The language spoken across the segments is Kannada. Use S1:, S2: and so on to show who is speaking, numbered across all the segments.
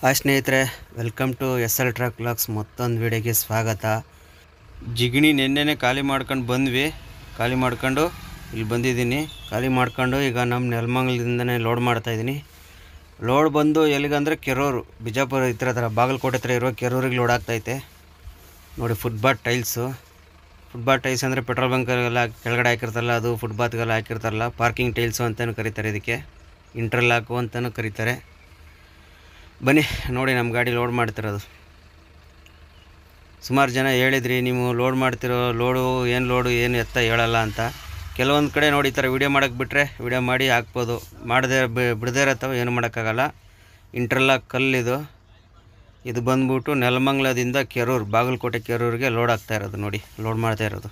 S1: ಹಾಯ್ ಸ್ನೇಹಿತರೆ welcome to S L truck blogs ಮತ್ತೊಂದು ವಿಡಿಯೋಗೆ ಸ್ವಾಗತ ಜಿಗಣಿ ನೆನ್ನೆನೇ ಖಾಲಿ ಮಾಡ್ಕೊಂಡು ಬಂದ್ವಿ ಖಾಲಿ ಮಾಡ್ಕೊಂಡು ಇಲ್ಲಿ ಬಂದಿದ್ದೀನಿ ಖಾಲಿ ಮಾಡ್ಕೊಂಡು ಈಗ ನಮ್ಮ ನೆಲಮಂಗಲದಿಂದನೇ ಲೋಡ್ ಮಾಡ್ತಾಯಿದ್ದೀನಿ ಲೋಡ್ ಬಂದು ಎಲ್ಲಿಗಂದ್ರೆ ಕೆರೂರು ಬಿಜಾಪುರ ಈ ಥರ ಬಾಗಲಕೋಟೆ ಹತ್ರ ಇರೋ ಕೆರೂರಿಗೆ ಲೋಡ್ ಆಗ್ತೈತೆ ನೋಡಿ ಫುಟ್ಬಾತ್ ಟೈಲ್ಸು ಫುಟ್ಬಾತ್ ಟೈಲ್ಸ್ ಅಂದರೆ ಪೆಟ್ರೋಲ್ ಬಂಕ್ಗೆಲ್ಲ ಕೆಳಗಡೆ ಹಾಕಿರ್ತಾರಲ್ಲ ಅದು ಫುಟ್ಬಾತ್ಗೆಲ್ಲ ಹಾಕಿರ್ತಾರಲ್ಲ ಪಾರ್ಕಿಂಗ್ ಟೈಲ್ಸು ಅಂತಲೂ ಕರೀತಾರೆ ಇದಕ್ಕೆ ಇಂಟರ್ಲಾಕು ಅಂತಲೂ ಕರೀತಾರೆ ಬನ್ನಿ ನೋಡಿ ನಮ್ಮ ಗಾಡಿ ಲೋಡ್ ಮಾಡ್ತಿರೋದು ಸುಮಾರು ಜನ ಹೇಳಿದ್ರಿ ನೀವು ಲೋಡ್ ಮಾಡ್ತಿರೋ ಲೋಡು ಏನು ಲೋಡು ಏನು ಎತ್ತ ಹೇಳಲ್ಲ ಅಂತ ಕೆಲವೊಂದು ಕಡೆ ನೋಡಿ ಈ ಥರ ವೀಡಿಯೋ ಮಾಡೋಕ್ಕೆ ಬಿಟ್ಟರೆ ವೀಡಿಯೋ ಮಾಡಿ ಹಾಕ್ಬೋದು ಮಾಡದೆ ಬಿಡದೇ ಇರತ್ತವ ಏನು ಮಾಡೋಕ್ಕಾಗಲ್ಲ ಇಂಟರ್ಲಾಕ್ ಕಲ್ಲಿದು ಇದು ಬಂದ್ಬಿಟ್ಟು ನೆಲಮಂಗ್ಲದಿಂದ ಕೆರೂರು ಬಾಗಲಕೋಟೆ ಕೆರೂರಿಗೆ ಲೋಡ್ ಆಗ್ತಾ ಇರೋದು ನೋಡಿ ಲೋಡ್ ಮಾಡ್ತಾ ಇರೋದು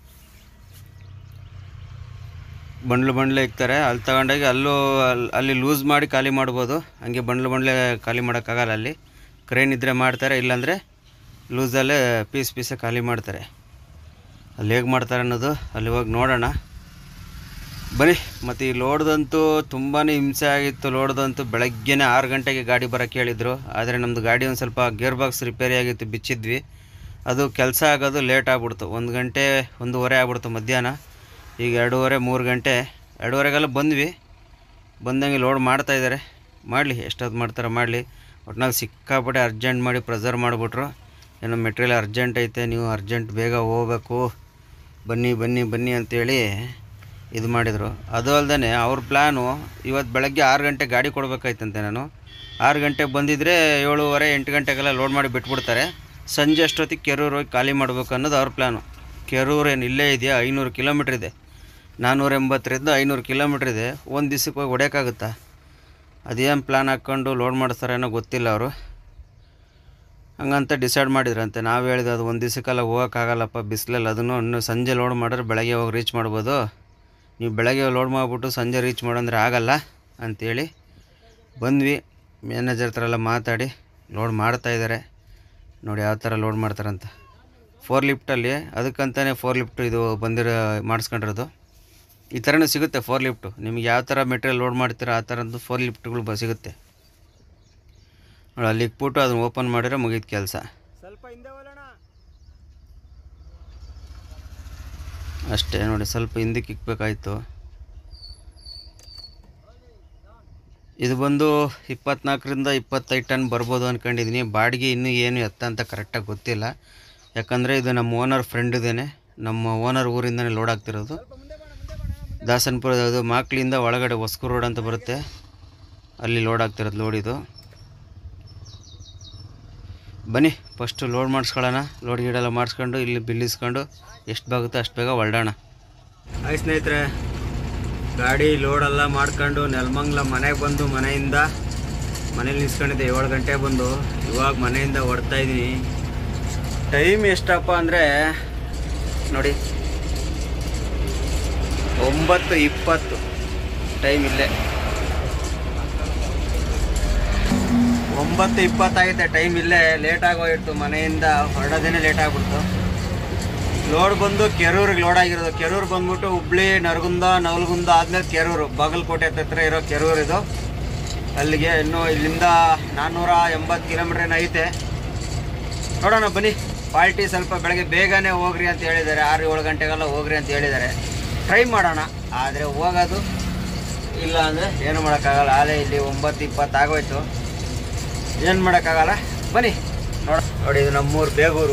S1: ಬಂಡ್ಲು ಬಂಡ್ಲೆ ಇಕ್ತಾರೆ ಅಲ್ಲಿ ತಗೊಂಡೋಗಿ ಅಲ್ಲೂ ಅಲ್ಲಿ ಅಲ್ಲಿ ಲೂಸ್ ಮಾಡಿ ಖಾಲಿ ಮಾಡ್ಬೋದು ಹಂಗೆ ಬಂಡ್ಲು ಬಂಡ್ಲೆ ಖಾಲಿ ಮಾಡೋಕ್ಕಾಗಲ್ಲ ಅಲ್ಲಿ ಕ್ರೇನ್ ಇದ್ದರೆ ಮಾಡ್ತಾರೆ ಇಲ್ಲಾಂದರೆ ಲೂಸಲ್ಲೇ ಪೀಸ್ ಪೀಸೇ ಖಾಲಿ ಮಾಡ್ತಾರೆ ಅಲ್ಲಿ ಹೇಗೆ ಮಾಡ್ತಾರೆ ಅನ್ನೋದು ಅಲ್ಲಿ ಹೋಗಿ ನೋಡೋಣ ಬನ್ನಿ ಮತ್ತು ಈ ಲೋಡ್ದಂತೂ ತುಂಬಾ ಹಿಂಸೆ ಆಗಿತ್ತು ಲೋಡ್ದಂತೂ ಬೆಳಗ್ಗೆನೇ ಆರು ಗಂಟೆಗೆ ಗಾಡಿ ಬರೋಕ್ಕೆ ಹೇಳಿದರು ಆದರೆ ನಮ್ಮದು ಗಾಡಿ ಒಂದು ಸ್ವಲ್ಪ ಗೇರ್ ಬಾಕ್ಸ್ ರಿಪೇರಿ ಆಗಿತ್ತು ಬಿಚ್ಚಿದ್ವಿ ಅದು ಕೆಲಸ ಆಗೋದು ಲೇಟ್ ಆಗ್ಬಿಡ್ತು ಒಂದು ಗಂಟೆ ಒಂದೂವರೆ ಆಗ್ಬಿಡ್ತು ಮಧ್ಯಾಹ್ನ ಈಗ ಎರಡೂವರೆ ಮೂರು ಗಂಟೆ ಎರಡೂವರೆಗೆಲ್ಲ ಬಂದ್ವಿ ಬಂದಂಗೆ ಲೋಡ್ ಮಾಡ್ತಾಯಿದ್ದಾರೆ ಮಾಡಲಿ ಎಷ್ಟೊತ್ತು ಮಾಡ್ತಾರೆ ಮಾಡಲಿ ಒಟ್ನಲ್ಲಿ ಸಿಕ್ಕಾಪಟ್ಟೆ ಅರ್ಜೆಂಟ್ ಮಾಡಿ ಪ್ರೆಸರ್ ಮಾಡಿಬಿಟ್ರು ಏನೋ ಮೆಟೀರಿಯಲ್ ಅರ್ಜೆಂಟ್ ಐತೆ ನೀವು ಅರ್ಜೆಂಟ್ ಬೇಗ ಹೋಗ್ಬೇಕು ಬನ್ನಿ ಬನ್ನಿ ಬನ್ನಿ ಅಂತೇಳಿ ಇದು ಮಾಡಿದರು ಅದು ಅಲ್ಲದೆ ಅವ್ರ ಪ್ಲ್ಯಾನು ಇವತ್ತು ಬೆಳಗ್ಗೆ ಆರು ಗಂಟೆ ಗಾಡಿ ಕೊಡಬೇಕಾಯ್ತಂತೆ ನಾನು ಆರು ಗಂಟೆಗೆ ಬಂದಿದ್ದರೆ ಏಳುವರೆ ಎಂಟು ಗಂಟೆಗೆಲ್ಲ ಲೋಡ್ ಮಾಡಿ ಬಿಟ್ಬಿಡ್ತಾರೆ ಸಂಜೆ ಅಷ್ಟೊತ್ತಿಗೆ ಕೆರೂರು ಹೋಗಿ ಖಾಲಿ ಮಾಡಬೇಕು ಅನ್ನೋದು ಅವ್ರ ಪ್ಲ್ಯಾನು ಕೆರೂರು ಏನು ಇಲ್ಲೇ ಇದೆಯಾ ಐನೂರು ಕಿಲೋಮೀಟ್ರ್ ಇದೆ ನಾನ್ನೂರ ಎಂಬತ್ತರಿಂದ ಐನೂರು ಕಿಲೋಮೀಟ್ರ್ ಇದೆ ಒಂದು ದಿವ್ಸಕ್ಕೆ ಹೋಗಿ ಹೊಡ್ಯೋಕ್ಕಾಗುತ್ತಾ ಅದೇನು ಪ್ಲ್ಯಾನ್ ಹಾಕ್ಕೊಂಡು ಲೋಡ್ ಮಾಡಿಸ್ತಾರೇನೋ ಗೊತ್ತಿಲ್ಲ ಅವರು ಹಂಗಂತ ಡಿಸೈಡ್ ಮಾಡಿದ್ರಂತೆ ನಾವು ಹೇಳಿದೆ ಅದು ಒಂದು ದಿವ್ಸಕ್ಕೆಲ್ಲ ಹೋಗೋಕ್ಕಾಗಲ್ಲಪ್ಪ ಬಿಸಿಲಲ್ಲಿ ಅದನ್ನು ಇನ್ನು ಸಂಜೆ ಲೋಡ್ ಮಾಡಿದ್ರೆ ಬೆಳಗ್ಗೆ ಹೋಗಿ ರೀಚ್ ಮಾಡ್ಬೋದು ನೀವು ಬೆಳಗ್ಗೆ ಲೋಡ್ ಮಾಡಿಬಿಟ್ಟು ಸಂಜೆ ರೀಚ್ ಮಾಡಂದ್ರೆ ಆಗಲ್ಲ ಅಂಥೇಳಿ ಬಂದ್ವಿ ಮ್ಯಾನೇಜರ್ ಹತ್ರ ಎಲ್ಲ ಮಾತಾಡಿ ಲೋಡ್ ಮಾಡ್ತಾಯಿದ್ದಾರೆ ನೋಡಿ ಯಾವ ಥರ ಲೋಡ್ ಮಾಡ್ತಾರಂತ ಫೋರ್ ಲಿಫ್ಟಲ್ಲಿ ಅದಕ್ಕಂತಲೇ ಫೋರ್ ಲಿಫ್ಟ್ ಇದು ಬಂದಿರೋ ಮಾಡಿಸ್ಕೊಂಡಿರೋದು ಈ ಥರನೂ ಸಿಗುತ್ತೆ ಫೋರ್ ಲಿಫ್ಟು ನಿಮ್ಗೆ ಯಾವ ಥರ ಮೆಟೀರಿಯಲ್ ಲೋಡ್ ಮಾಡ್ತೀರೋ ಆ ಥರದ್ದು ಫೋರ್ ಲಿಫ್ಟ್ಗಳು ಬ ಸಿಗುತ್ತೆ ನೋಡಿ ಅಲ್ಲಿ ಇಕ್ಬಿಟ್ಟು ಅದನ್ನ ಓಪನ್ ಮಾಡಿದ್ರೆ ಮುಗೀತು ಕೆಲಸ
S2: ಸ್ವಲ್ಪ ಹಿಂದೆ ಹೋಗೋಣ
S1: ಅಷ್ಟೇ ನೋಡಿ ಸ್ವಲ್ಪ ಹಿಂದಕ್ಕೆ ಇಕ್ಬೇಕಾಯ್ತು ಇದು ಬಂದು ಇಪ್ಪತ್ನಾಲ್ಕರಿಂದ ಇಪ್ಪತ್ತೈದು ಟನ್ ಬರ್ಬೋದು ಅಂದ್ಕೊಂಡಿದ್ದೀನಿ ಬಾಡಿಗೆ ಇನ್ನೂ ಏನು ಎತ್ತ ಅಂತ ಕರೆಕ್ಟಾಗಿ ಗೊತ್ತಿಲ್ಲ ಯಾಕಂದರೆ ಇದು ನಮ್ಮ ಓನರ್ ಫ್ರೆಂಡ್ದೇನೆ ನಮ್ಮ ಓನರ್ ಊರಿಂದನೇ ಲೋಡ್ ಆಗ್ತಿರೋದು ದಾಸನಪುರ ಅದು ಮಾಕ್ಲಿಂದ ಒಳಗಡೆ ಹೊಸ್ಕೂರು ರೋಡ್ ಅಂತ ಬರುತ್ತೆ ಅಲ್ಲಿ ಲೋಡ್ ಆಗ್ತಿರೋದು ಲೋಡ್ ಇದು ಬನ್ನಿ ಫಸ್ಟು ಲೋಡ್ ಮಾಡಿಸ್ಕೊಳ್ಳೋಣ ಲೋಡ್ ಗೀಡೆಲ್ಲ ಮಾಡಿಸ್ಕೊಂಡು ಇಲ್ಲಿ ಬಿಲ್ ಇಸ್ಕೊಂಡು ಎಷ್ಟು ಬಾಗುತ್ತೋ ಅಷ್ಟು ಬೇಗ ಹೊರಡೋಣ ಆಯ್ತು ಸ್ನೇಹಿತರೆ ಗಾಡಿ ಲೋಡೆಲ್ಲ ಮಾಡ್ಕೊಂಡು ನೆಲಮಂಗ್ಲ ಮನೆಗೆ ಬಂದು ಮನೆಯಿಂದ ಮನೇಲಿ ನಿಲ್ಸ್ಕೊಂಡಿದ್ದೆ ಏಳು ಗಂಟೆ ಬಂದು ಇವಾಗ ಮನೆಯಿಂದ ಹೊಡ್ತಾ ಇದ್ದೀನಿ ಟೈಮ್ ಎಷ್ಟಪ್ಪ ಅಂದರೆ ನೋಡಿ ಒಂಬತ್ತು ಇಪ್ಪತ್ತು ಟೈಮ್ ಇಲ್ಲೇ ಒಂಬತ್ತು ಇಪ್ಪತ್ತಾಗೈತೆ ಟೈಮ್ ಇಲ್ಲೇ ಲೇಟ್ ಆಗೋಯಿತು ಮನೆಯಿಂದ ಹೊರಡೋದೇನೆ ಲೇಟ್ ಆಗ್ಬಿಡ್ತು ಲೋಡ್ ಬಂದು ಕೆರೂರಿಗೆ ಲೋಡ್ ಆಗಿರೋದು ಕೆರೂರು ಬಂದ್ಬಿಟ್ಟು ಹುಬ್ಳಿ ನರಗುಂದ ನವಲಗುಂದ ಆದ್ಮೇಲೆ ಕೆರೂರು ಬಾಗಲಕೋಟೆ ಹತ್ರ ಇರೋ ಕೆರೂರು ಇದು ಅಲ್ಲಿಗೆ ಇನ್ನು ಇಲ್ಲಿಂದ ನಾನ್ನೂರ ಎಂಬತ್ತು ಕಿಲೋಮೀಟ್ರ್ ಏನೋ ಐತೆ ನೋಡೋಣ ಬನ್ನಿ ಪಾರ್ಟಿ ಸ್ವಲ್ಪ ಬೆಳಗ್ಗೆ ಬೇಗನೆ ಹೋಗ್ರಿ ಅಂತ ಹೇಳಿದ್ದಾರೆ ಆರು ಏಳು ಗಂಟೆಗೆಲ್ಲ ಹೋಗ್ರಿ ಅಂತ ಹೇಳಿದ್ದಾರೆ ಟ್ರೈ ಮಾಡೋಣ ಆದರೆ ಹೋಗೋದು ಇಲ್ಲ ಅಂದರೆ ಏನು ಮಾಡೋಕ್ಕಾಗಲ್ಲ ಆಲೇ ಇಲ್ಲಿ ಒಂಬತ್ತು ಇಪ್ಪತ್ತು ಆಗೋಯ್ತು ಏನು ಮಾಡೋಕ್ಕಾಗಲ್ಲ ಬನ್ನಿ ನೋಡ ನೋಡಿ ಇದು ನಮ್ಮೂರು ಬೇಗೂರು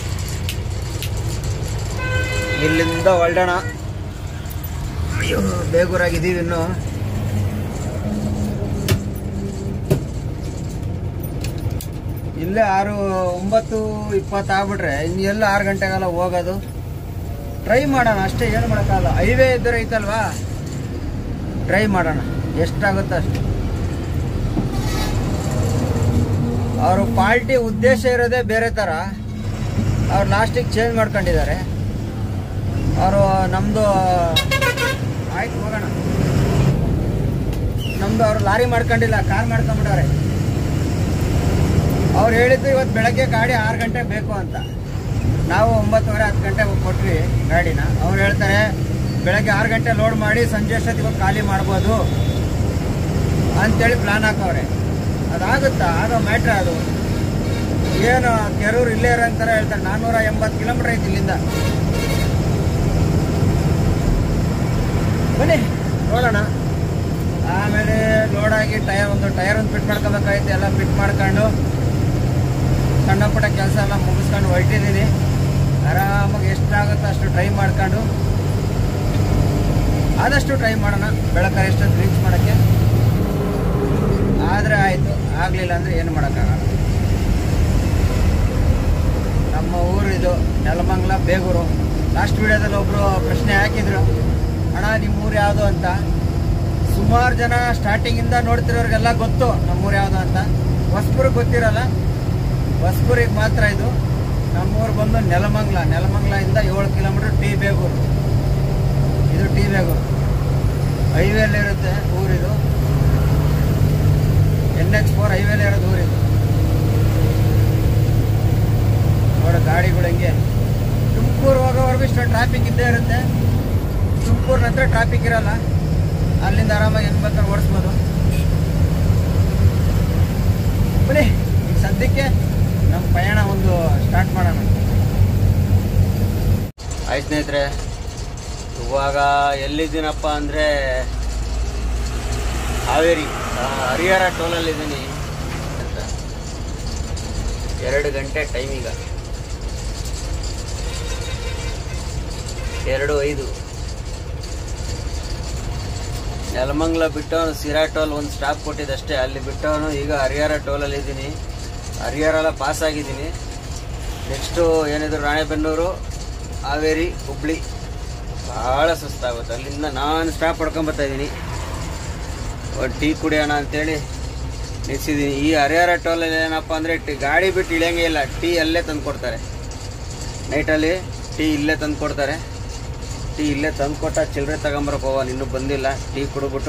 S1: ಇಲ್ಲಿಂದ ಹೊರಡೋಣ ಅಯ್ಯೋ ಬೇಗೂರಾಗಿದ್ದೀವಿ ಇನ್ನು ಇಲ್ಲೇ ಆರು ಒಂಬತ್ತು ಇಪ್ಪತ್ತು ಆಗ್ಬಿಟ್ರೆ ಇನ್ನು ಎಲ್ಲ ಆರು ಗಂಟೆಗೆಲ್ಲ ಹೋಗೋದು ಟ್ರೈ ಮಾಡೋಣ ಅಷ್ಟೇ ಏನು ಮಾಡೋಕ್ಕಾಗಲ್ಲ ಹೈವೇ ಇದ್ದರೆ ಐತಲ್ವಾ ಟ್ರೈ ಮಾಡೋಣ ಎಷ್ಟಾಗುತ್ತೋ ಅಷ್ಟು ಅವರು ಪಾರ್ಟಿ ಉದ್ದೇಶ ಇರೋದೇ ಬೇರೆ ಥರ ಅವ್ರು ಲಾಸ್ಟಿಗೆ ಚೇಂಜ್ ಮಾಡ್ಕೊಂಡಿದ್ದಾರೆ ಅವರು ನಮ್ಮದು ಆಯ್ತು ಹೋಗೋಣ ನಮ್ಮದು ಅವರು ಲಾರಿ ಮಾಡ್ಕೊಂಡಿಲ್ಲ ಕಾರ್ ಮಾಡ್ಕೊಂಬಿಟ್ಟವ್ರೆ ಅವ್ರು ಹೇಳಿದ್ದು ಇವತ್ತು ಬೆಳಗ್ಗೆ ಗಾಡಿ ಆರು ಗಂಟೆಗೆ ಬೇಕು ಅಂತ ನಾವು ಒಂಬತ್ತುವರೆ ಹತ್ತು ಗಂಟೆಗೆ ಹೋಗಿ ಕೊಟ್ವಿ ಗಾಡಿನ ಅವ್ರು ಹೇಳ್ತಾರೆ ಬೆಳಗ್ಗೆ ಆರು ಗಂಟೆ ಲೋಡ್ ಮಾಡಿ ಸಂಜೆ ಅಷ್ಟೊತ್ತಿಗೆ ಹೋಗಿ ಖಾಲಿ ಮಾಡ್ಬೋದು ಅಂತೇಳಿ ಪ್ಲಾನ್ ಹಾಕವ್ರೆ
S2: ಅದಾಗುತ್ತಾ ಆಗೋ ಮ್ಯಾಟ್ರ್ ಅದು ಏನು ಕೆರೂರು ಇಲ್ಲೇ ಇರೋಂಥರ ಹೇಳ್ತಾರೆ ನಾನ್ನೂರ ಎಂಬತ್ತು ಕಿಲೋಮೀಟರ್ ಐತಿ ಇಲ್ಲಿಂದ ಬನ್ನಿ ನೋಡೋಣ ಆಮೇಲೆ ಲೋಡಾಗಿ ಟೈರ್ ಒಂದು ಟೈರ್ ಒಂದು ಫಿಟ್ ಮಾಡ್ಕೋಬೇಕಾಯ್ತು ಎಲ್ಲ ಫಿಟ್ ಮಾಡ್ಕೊಂಡು ಸಣ್ಣ ಪುಟ್ಟ ಕೆಲಸ ಎಲ್ಲ ಮುಗಿಸ್ಕೊಂಡು ಹೊರಟಿದ್ದೀನಿ ಆರಾಮಾಗಿ ಎಷ್ಟಾಗುತ್ತೋ ಅಷ್ಟು ಟ್ರೈ ಮಾಡ್ಕೊಂಡು ಆದಷ್ಟು ಟ್ರೈ ಮಾಡೋಣ ಬೆಳಕರೆ ಎಷ್ಟೊತ್ತು ರೀಚ್ ಮಾಡೋಕ್ಕೆ ಆದರೆ ಆಯಿತು ಆಗಲಿಲ್ಲ ಅಂದರೆ ಏನು ಮಾಡೋಕ್ಕಾಗಲ್ಲ ನಮ್ಮ ಊರಿದು ನೆಲಮಂಗಲ ಬೇಗೂರು ಲಾಸ್ಟ್ ವಿಡಿಯೋದಲ್ಲಿ ಒಬ್ಬರು ಪ್ರಶ್ನೆ ಹಾಕಿದ್ರು ಅಣ್ಣ ನಿಮ್ಮ ಊರು ಯಾವುದು ಅಂತ ಸುಮಾರು ಜನ ಸ್ಟಾರ್ಟಿಂಗಿಂದ ನೋಡ್ತಿರೋರಿಗೆಲ್ಲ ಗೊತ್ತು ನಮ್ಮೂರು ಯಾವುದು ಅಂತ ಹೊಸಬರಿಗೆ ಗೊತ್ತಿರಲ್ಲ ಹೊಸಬರಿಗೆ ಮಾತ್ರ ಇದು ನಮ್ಮೂರು ಬಂದು ನೆಲಮಂಗಲ ನೆಲಮಂಗಲದಿಂದ ಏಳು ಕಿಲೋಮೀಟ್ರ್ ಟಿ ಬೇಗೂರು ಇದು ಟಿ ಬೇಗೂರು ಹೈವೇಲಿರುತ್ತೆ ಊರಿದು ಎನ್ ಎಚ್ ಫೋರ್ ಹೈವೇಲಿ ಇರೋದು ಊರಿದು ನೋಡು ಗಾಡಿಗಳು ಹೆಂಗೆ ತುಮಕೂರು ಹೋಗೋವರೆಗೂ ಇಷ್ಟು ಟ್ರಾಫಿಕ್ ಇದ್ದೇ ಇರುತ್ತೆ ತುಮಕೂರು ನಂತರ ಟ್ರಾಫಿಕ್ ಇರಲ್ಲ ಅಲ್ಲಿಂದ ಆರಾಮಾಗಿ ಹೆಂಗ್ ಬೇಕಾದ್ರೆ ಓಡಿಸ್ಬೋದು ಬನ್ನಿ ಈಗ ಸದ್ಯಕ್ಕೆ ನಮ್ಮ ಪಯಣ ಒಂದು ಸ್ಟಾರ್ಟ್ ಮಾಡೋಣ
S1: ಆಯ್ತು ಸ್ನೇಹಿತರೆ ಇವಾಗ ಎಲ್ಲಿದ್ದೀನಪ್ಪ ಅಂದರೆ ಹಾವೇರಿ ಆ, ಹರಿಹರ ಟೋಲಲ್ಲಿದ್ದೀನಿ ಅಂತ ಎರಡು ಗಂಟೆ ಟೈಮ್ ಈಗ ಎರಡು ಐದು ನೆಲಮಂಗ್ಲ ಬಿಟ್ಟವನು ಸಿರಾ ಟೋಲ್ ಒಂದು ಸ್ಟಾಪ್ ಕೊಟ್ಟಿದ್ದಷ್ಟೇ ಅಲ್ಲಿ ಬಿಟ್ಟವನು ಈಗ ಹರಿಹರ ಟೋಲಲ್ಲಿ ಇದ್ದೀನಿ ಹರಿಹರ ಪಾಸ್ ಆಗಿದ್ದೀನಿ ನೆಕ್ಸ್ಟು ಏನಿದ್ರು ರಾಣೆಬೆನ್ನೂರು ಹಾವೇರಿ ಹುಬ್ಳಿ ಭಾಳ ಸುಸ್ತಾಗುತ್ತೆ ಅಲ್ಲಿಂದ ನಾನು ಸ್ಟಾಪ್ ಪಡ್ಕೊಂಬರ್ತಾ ಇದ್ದೀನಿ ಒಂದು ಟೀ ಕುಡಿಯೋಣ ಅಂತೇಳಿ ನಿಲ್ಸಿದ್ದೀನಿ ಈ ಹರಿಹರ ಟೋಲಲ್ಲಿ ಏನಪ್ಪ ಅಂದರೆ ಟಿ ಗಾಡಿ ಬಿಟ್ಟು ಇಳಿಯಂಗೆ ಇಲ್ಲ ಟೀ ಅಲ್ಲೇ ತಂದು ಕೊಡ್ತಾರೆ ನೈಟಲ್ಲಿ ಟೀ ಇಲ್ಲೇ ತಂದು ಕೊಡ್ತಾರೆ ಟೀ ಇಲ್ಲೇ ತಂದು ಕೊಟ್ಟ ಚಿಲ್ಲರೆ ತಗೊಂಬರಕ್ಕೆ ಹೋಗೋಣ ಇನ್ನೂ ಬಂದಿಲ್ಲ ಟೀ ಕುಡಿದ್ಬಿಟ್ಟು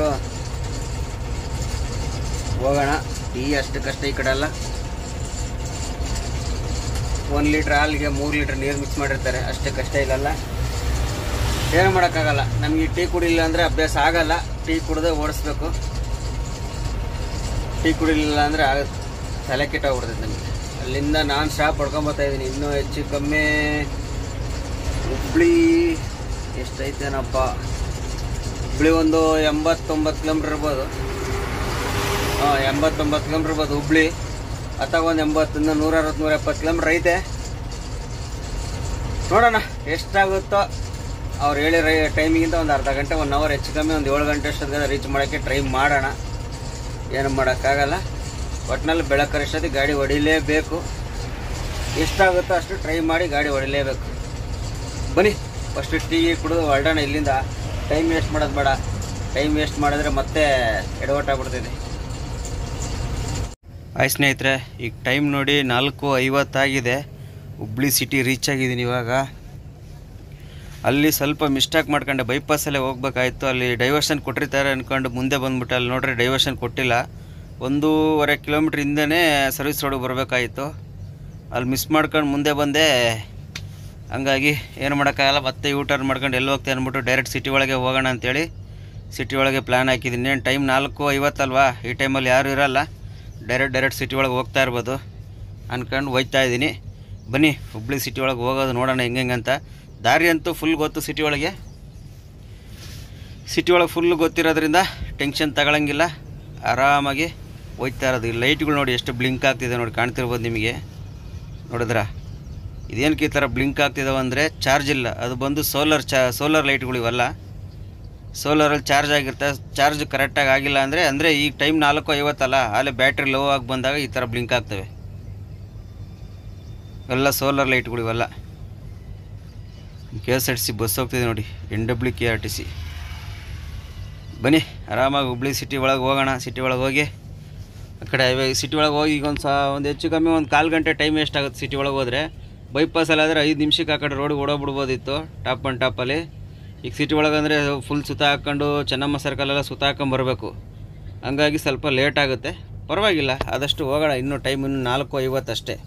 S1: ಹೋಗೋಣ ಟೀ ಅಷ್ಟಕ್ಕಷ್ಟೇ ಈ ಕಡೆ ಎಲ್ಲ ಒಂದು ಲೀಟ್ರ್ ಹಾಲಿಗೆ ಮೂರು ಲೀಟ್ರ್ ನೀರು ಮಿಕ್ಸ್ ಮಾಡಿರ್ತಾರೆ ಅಷ್ಟಕ್ಕಷ್ಟೇ ಇಲ್ಲಲ್ಲ ಏನು ಮಾಡೋಕ್ಕಾಗಲ್ಲ ನಮಗೆ ಟೀ ಕುಡಿಲಿಲ್ಲ ಅಂದರೆ ಅಭ್ಯಾಸ ಆಗಲ್ಲ ಟೀ ಕುಡ್ದೆ ಓಡಿಸ್ಬೇಕು ಟೀ ಕುಡಿಲಿಲ್ಲ ಅಂದರೆ ಆಗುತ್ತೆ ತಲೆ ಕೆಟ್ಟೋಗ್ಬಿಡ್ತೈತೆ ನಮಗೆ ಅಲ್ಲಿಂದ ನಾನು ಸ್ಟಾಪ್ ಪಡ್ಕೊಂಬರ್ತಾ ಇದ್ದೀನಿ ಇನ್ನೂ ಹೆಚ್ಚು ಕಮ್ಮಿ ಹುಬ್ಳಿ ಎಷ್ಟೈತೇನಪ್ಪ ಹುಬ್ಳಿ ಒಂದು ಎಂಬತ್ತೊಂಬತ್ತು ಕಿಲೋಮೀಟ್ರ್ ಇರ್ಬೋದು ಹಾಂ ಎಂಬತ್ತೊಂಬತ್ತು ಕಿಲೋಮೀಟ್ರ್ ಇರ್ಬೋದು ಹುಬ್ಳಿ ಅಥವಾ ಒಂದು ಎಂಬತ್ತರಿಂದ ನೂರ ಅರವತ್ತು ನೂರ ಎಪ್ಪತ್ತು ಕಿಲೋಮೀಟ್ರ್ ಐತೆ ನೋಡೋಣ ಎಷ್ಟಾಗುತ್ತೋ ಅವ್ರು ಹೇಳಿರೋ ಟೈಮಿಗಿಂತ ಒಂದು ಅರ್ಧ ಗಂಟೆ ಒನ್ ಅವರ್ ಹೆಚ್ಚು ಕಮ್ಮಿ ಒಂದು ಏಳು ಗಂಟೆ ಅಷ್ಟೊತ್ತಿಗೆ ರೀಚ್ ಮಾಡೋಕ್ಕೆ ಟ್ರೈ ಮಾಡೋಣ ಏನು ಮಾಡೋಕ್ಕಾಗಲ್ಲ ಒಟ್ಟಿನಲ್ಲಿ ಬೆಳಕರಷ್ಟೊತ್ತಿಗೆ ಗಾಡಿ ಹೊಡಿಲೇಬೇಕು ಎಷ್ಟಾಗುತ್ತೋ ಅಷ್ಟು ಟ್ರೈ ಮಾಡಿ ಗಾಡಿ ಹೊಡಿಲೇಬೇಕು ಬನ್ನಿ ಫಸ್ಟ್ ಟೀ ಕುಡಿದು ಹೊರಡೋಣ ಇಲ್ಲಿಂದ ಟೈಮ್ ವೇಸ್ಟ್ ಮಾಡೋದು ಬೇಡ ಟೈಮ್ ವೇಸ್ಟ್ ಮಾಡಿದ್ರೆ ಮತ್ತೆ ಎಡವಟ್ಟಾಗ್ಬಿಡ್ತೈತೆ ಆಯ್ ಸ್ನೇಹಿತರೆ ಈಗ ಟೈಮ್ ನೋಡಿ ನಾಲ್ಕು ಐವತ್ತಾಗಿದೆ ಹುಬ್ಳಿ ಸಿಟಿ ರೀಚ್ ಆಗಿದ್ದೀನಿ ಇವಾಗ ಅಲ್ಲಿ ಸ್ವಲ್ಪ ಮಿಸ್ಟೇಕ್ ಮಾಡ್ಕೊಂಡೆ ಬೈಪಾಸಲ್ಲೇ ಹೋಗ್ಬೇಕಾಯ್ತು ಅಲ್ಲಿ ಡೈವರ್ಷನ್ ಕೊಟ್ಟಿರ್ತಾರೆ ಅಂದ್ಕೊಂಡು ಮುಂದೆ ಬಂದ್ಬಿಟ್ಟೆ ಅಲ್ಲಿ ನೋಡ್ರೆ ಡೈವರ್ಷನ್ ಕೊಟ್ಟಿಲ್ಲ ಒಂದೂವರೆ ಕಿಲೋಮೀಟ್ರ್ ಹಿಂದೆನೇ ಸರ್ವಿಸ್ ರೋಡಿಗೆ ಬರಬೇಕಾಯಿತು ಅಲ್ಲಿ ಮಿಸ್ ಮಾಡ್ಕೊಂಡು ಮುಂದೆ ಬಂದೆ ಹಂಗಾಗಿ ಏನು ಮಾಡೋಕ್ಕಾಗಲ್ಲ ಮತ್ತೆ ಯೂ ಟರ್ನ್ ಮಾಡ್ಕೊಂಡು ಎಲ್ಲಿ ಹೋಗ್ತಾ ಅಂದ್ಬಿಟ್ಟು ಡೈರೆಕ್ಟ್ ಸಿಟಿ ಒಳಗೆ ಹೋಗೋಣ ಅಂತೇಳಿ ಸಿಟಿ ಒಳಗೆ ಪ್ಲ್ಯಾನ್ ಹಾಕಿದ್ದೀನಿ ಏನು ಟೈಮ್ ನಾಲ್ಕು ಐವತ್ತಲ್ವಾ ಈ ಟೈಮಲ್ಲಿ ಯಾರೂ ಇರಲ್ಲ ಡೈರೆಕ್ಟ್ ಡೈರೆಕ್ಟ್ ಸಿಟಿ ಒಳಗೆ ಹೋಗ್ತಾ ಇರ್ಬೋದು ಅಂದ್ಕೊಂಡು ಹೋಗ್ತಾ ಇದ್ದೀನಿ ಬನ್ನಿ ಹುಬ್ಳಿ ಸಿಟಿ ಒಳಗೆ ಹೋಗೋದು ನೋಡೋಣ ಹೆಂಗೆ ಹೆಂಗಂತ ದಾರಿ ಅಂತೂ ಫುಲ್ ಗೊತ್ತು ಸಿಟಿ ಒಳಗೆ ಸಿಟಿ ಒಳಗೆ ಫುಲ್ ಗೊತ್ತಿರೋದ್ರಿಂದ ಟೆನ್ಷನ್ ತಗೊಳಂಗಿಲ್ಲ ಆರಾಮಾಗಿ ಹೋಗ್ತಾ ಇರೋದು ಈ ಲೈಟ್ಗಳು ನೋಡಿ ಎಷ್ಟು ಬ್ಲಿಂಕ್ ಆಗ್ತಿದೆ ನೋಡಿ ಕಾಣ್ತಿರ್ಬೋದು ನಿಮಗೆ ನೋಡಿದ್ರಾ ಇದೇನಕ್ಕೆ ಈ ಥರ ಬ್ಲಿಂಕ್ ಆಗ್ತಿದಾವೆ ಅಂದರೆ ಚಾರ್ಜ್ ಇಲ್ಲ ಅದು ಬಂದು ಸೋಲಾರ್ ಚಾ ಸೋಲಾರ್ ಲೈಟ್ಗಳು ಇವೆಲ್ಲ ಸೋಲಾರಲ್ಲಿ ಚಾರ್ಜ್ ಆಗಿರ್ತಾ ಚಾರ್ಜ್ ಕರೆಕ್ಟಾಗಿ ಆಗಿಲ್ಲ ಅಂದರೆ ಅಂದರೆ ಈಗ ಟೈಮ್ ನಾಲ್ಕು ಐವತ್ತಲ್ಲ ಅಲ್ಲೇ ಬ್ಯಾಟ್ರಿ ಲೋ ಆಗಿ ಬಂದಾಗ ಈ ಥರ ಬ್ಲಿಂಕ್ ಆಗ್ತವೆ ಎಲ್ಲ ಸೋಲಾರ್ ಲೈಟ್ಗಳು ಇವೆಲ್ಲ K S R T C bus ಹೋಗ್ತಿದೆ ನೋಡಿ N W K R T C ಬನ್ನಿ ಆರಾಮಾಗಿ ಹುಬ್ಳಿ ಸಿಟಿ ಒಳಗೆ ಹೋಗೋಣ ಸಿಟಿ ಒಳಗೆ ಹೋಗಿ ಆ ಕಡೆ ಹೈವೇ ಸಿಟಿ ಒಳಗೆ ಹೋಗಿ ಈಗ ಒಂದು ಸಾ ಒಂದು ಹೆಚ್ಚು ಕಮ್ಮಿ ಒಂದು ಕಾಲು ಗಂಟೆ ಟೈಮ್ ವೇಸ್ಟ್ ಆಗುತ್ತೆ ಸಿಟಿ ಒಳಗೆ ಹೋದರೆ ಬೈಪಾಸಲ್ಲಿ ಆದರೆ ಐದು ನಿಮಿಷಕ್ಕೆ ಆ ಕಡೆ ರೋಡಿಗೆ ಓಡೋಗ್ಬಿಡ್ಬೋದಿತ್ತು ಟಾಪ್ ಆ್ಯಂಡ್ ಟಾಪಲ್ಲಿ ಈಗ ಸಿಟಿ ಒಳಗೆ ಅಂದರೆ ಫುಲ್ ಸುತ್ತ ಹಾಕ್ಕೊಂಡು ಚೆನ್ನಮ್ಮ ಸರ್ಕಲೆಲ್ಲ ಸುತ್ತ ಹಾಕ್ಕೊಂಡು ಬರಬೇಕು ಹಂಗಾಗಿ ಸ್ವಲ್ಪ ಲೇಟ್ ಆಗುತ್ತೆ ಪರವಾಗಿಲ್ಲ ಆದಷ್ಟು ಹೋಗೋಣ ಇನ್ನೂ ಟೈಮ್ ಇನ್ನು ನಾಲ್ಕು ಐವತ್ತಷ್ಟೇ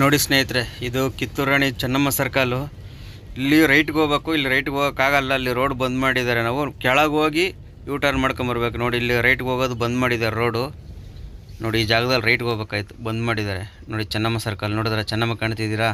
S1: ನೋಡಿ ಸ್ನೇಹಿತರೆ ಇದು ಕಿತ್ತೂರು ರಾಣಿ ಚೆನ್ನಮ್ಮ ಸರ್ಕಲ್ಲು ಇಲ್ಲಿ ರೈಟ್ಗೆ ಹೋಗ್ಬೇಕು ಇಲ್ಲಿ ರೈಟ್ಗೆ ಹೋಗೋಕ್ಕಾಗಲ್ಲ ಅಲ್ಲಿ ರೋಡ್ ಬಂದ್ ಮಾಡಿದ್ದಾರೆ ನಾವು ಕೆಳಗೆ ಹೋಗಿ ಯೂ ಟರ್ನ್ ಮಾಡ್ಕೊಂಬರ್ಬೇಕು ನೋಡಿ ಇಲ್ಲಿ ರೈಟ್ಗೆ ಹೋಗೋದು ಬಂದ್ ಮಾಡಿದ್ದಾರೆ ರೋಡು ನೋಡಿ ಈ ಜಾಗದಲ್ಲಿ ರೈಟ್ಗೆ ಹೋಗ್ಬೇಕಾಯ್ತು ಬಂದ್ ಮಾಡಿದ್ದಾರೆ ನೋಡಿ ಚೆನ್ನಮ್ಮ ಸರ್ಕಲ್ ನೋಡಿದ್ರೆ ಚೆನ್ನಮ್ಮ ಕಾಣ್ತಿದ್ದೀರಾ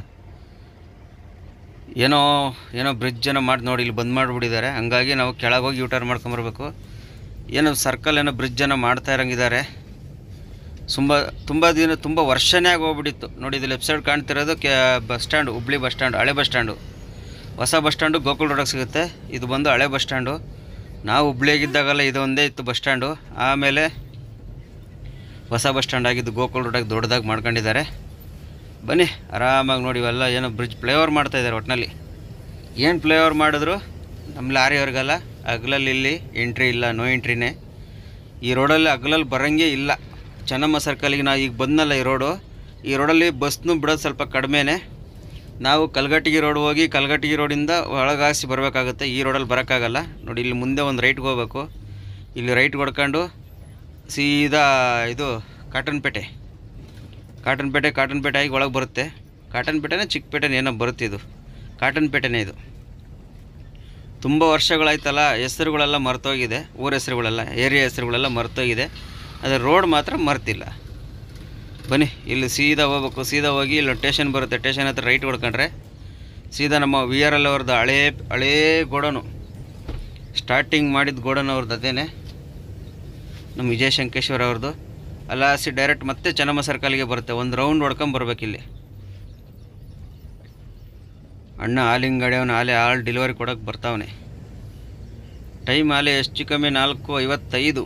S1: ಏನೋ ಏನೋ ಬ್ರಿಡ್ಜ್ ಏನೋ ಮಾಡಿ ನೋಡಿ ಇಲ್ಲಿ ಬಂದ್ ಮಾಡಿಬಿಟ್ಟಿದ್ದಾರೆ ಹಂಗಾಗಿ ನಾವು ಕೆಳಗೆ ಹೋಗಿ ಯೂ ಟರ್ನ್ ಮಾಡ್ಕೊಂಬರ್ಬೇಕು ಏನೋ ಸರ್ಕಲ್ ಏನೋ ಬ್ರಿಡ್ಜ್ ಏನೋ ಮಾಡ್ತಾ ಇರಂಗಿದ್ದಾರೆ ತುಂಬ ತುಂಬ ದಿನ ತುಂಬ ವರ್ಷನೇ ಆಗಿ ಹೋಗ್ಬಿಟ್ಟಿತ್ತು ನೋಡಿ ಇದು ಲೆಫ್ಟ್ ಸೈಡ್ ಕಾಣ್ತಿರೋದು K bus stand Hubli bus stand ಹಳೆ ಬಸ್ ಸ್ಟ್ಯಾಂಡು ಹೊಸ ಬಸ್ ಸ್ಟ್ಯಾಂಡು ಗೋಕುಲ್ ರೋಡಕ್ಕೆ ಸಿಗುತ್ತೆ ಇದು ಬಂದು ಹಳೆ ಬಸ್ ಸ್ಟ್ಯಾಂಡು ನಾವು ಹುಬ್ಳಿಯಾಗಿದ್ದಾಗಲ್ಲ ಇದು ಒಂದೇ ಇತ್ತು ಬಸ್ ಸ್ಟ್ಯಾಂಡು ಆಮೇಲೆ ಹೊಸ ಬಸ್ ಸ್ಟ್ಯಾಂಡ್ ಆಗಿದ್ದು ಗೋಕುಲ್ ರೋಡಾಗಿ ದೊಡ್ಡದಾಗಿ ಮಾಡ್ಕೊಂಡಿದ್ದಾರೆ ಬನ್ನಿ ಆರಾಮಾಗಿ ನೋಡಿ ಇವೆಲ್ಲ ಏನೋ ಬ್ರಿಡ್ಜ್ ಫ್ಲೈಓವರ್ ಮಾಡ್ತಾಯಿದ್ದಾರೆ ಒಟ್ಟಿನಲ್ಲಿ ಏನು ಫ್ಲೈಓವರ್ ಮಾಡಿದ್ರು ನಮ್ಮ ಲಾರಿಯವ್ರಿಗಲ್ಲ ಹಗ್ಲಲ್ಲಿ ಇಲ್ಲಿ ಎಂಟ್ರಿ ಇಲ್ಲ ನೋ ಎಂಟ್ರಿನೇ ಈ ರೋಡಲ್ಲಿ ಹಗ್ಲಲ್ಲಿ ಬರೋಂಗೆ ಇಲ್ಲ ಚೆನ್ನಮ್ಮ ಸರ್ಕಲಿಗೆ ನಾವು ಈಗ ಬಂದಲ್ಲ ಈ ರೋಡು ಈ ರೋಡಲ್ಲಿ ಬಸ್ನು ಬಿಡೋದು ಸ್ವಲ್ಪ ಕಡಿಮೆನೇ ನಾವು ಕಲ್ಗಟ್ಟಿಗೆ ರೋಡ್ ಹೋಗಿ ಕಲ್ಗಟ್ಟಿಗೆ ರೋಡಿಂದ ಒಳಗಾಸಿ ಬರಬೇಕಾಗುತ್ತೆ ಈ ರೋಡಲ್ಲಿ ಬರೋಕ್ಕಾಗಲ್ಲ ನೋಡಿ ಇಲ್ಲಿ ಮುಂದೆ ಒಂದು ರೈಟ್ಗೆ ಹೋಗ್ಬೇಕು ಇಲ್ಲಿ ರೈಟ್ ಹೊಡ್ಕೊಂಡು ಸೀದಾ ಇದು ಕಾಟನ್ಪೇಟೆ ಕಾಟನ್ಪೇಟೆ ಕಾಟನ್ಪೇಟೆ ಆಗಿ ಒಳಗೆ ಬರುತ್ತೆ ಕಾಟನ್ಪೇಟೆನೇ ಚಿಕ್ಕಪೇಟೆನೇ ಏನೋ ಬರುತ್ತೆ ಇದು ಕಾಟನ್ಪೇಟೆನೇ ಇದು ತುಂಬ ವರ್ಷಗಳಾಯ್ತಲ್ಲ ಹೆಸರುಗಳೆಲ್ಲ ಮರ್ತೋಗಿದೆ ಊರ ಹೆಸರುಗಳೆಲ್ಲ ಏರಿಯಾ ಹೆಸರುಗಳೆಲ್ಲ ಮರ್ತೋಗಿದೆ ಆದರೆ ರೋಡ್ ಮಾತ್ರ ಮರ್ತಿಲ್ಲ ಬನ್ನಿ ಇಲ್ಲಿ ಸೀದಾ ಹೋಗ್ಬೇಕು ಸೀದಾ ಹೋಗಿ ಇಲ್ಲಿ ಸ್ಟೇಷನ್ ಬರುತ್ತೆ ಸ್ಟೇಷನ್ ಹತ್ರ ರೈಟ್ ಹೊಡ್ಕೊಂಡ್ರೆ ಸೀದಾ ನಮ್ಮ ವಿ ಆರ್ ಎಲ್ ಅವ್ರದ್ದು ಹಳೇ ಹಳೇ ಗೋಡನು ಸ್ಟಾರ್ಟಿಂಗ್ ಮಾಡಿದ ಗೋಡನ್ ಅವ್ರದ್ದು ಅದೇನೆ ನಮ್ಮ ವಿಜಯ ಶಂಕೇಶ್ವರ ಅವ್ರದ್ದು ಅಲ್ಲಾಸಿ ಡೈರೆಕ್ಟ್ ಮತ್ತೆ ಚೆನ್ನಮ್ಮ ಸರ್ಕಲ್ಗೆ ಬರುತ್ತೆ ಒಂದು ರೌಂಡ್ ಹೊಡ್ಕೊಂಡ್ ಬರ್ಬೇಕು ಇಲ್ಲಿ ಅಣ್ಣ ಹಾಲಿನ ಗಾಡಿಯವನು ಹಾಲೆ ಹಾಲು ಡೆಲಿವರಿ ಕೊಡೋಕೆ ಬರ್ತಾವನೆ ಟೈಮ್ ಹಾಲೆ ಹೆಚ್ಚು ಕಮ್ಮಿ ನಾಲ್ಕು ಐವತ್ತೈದು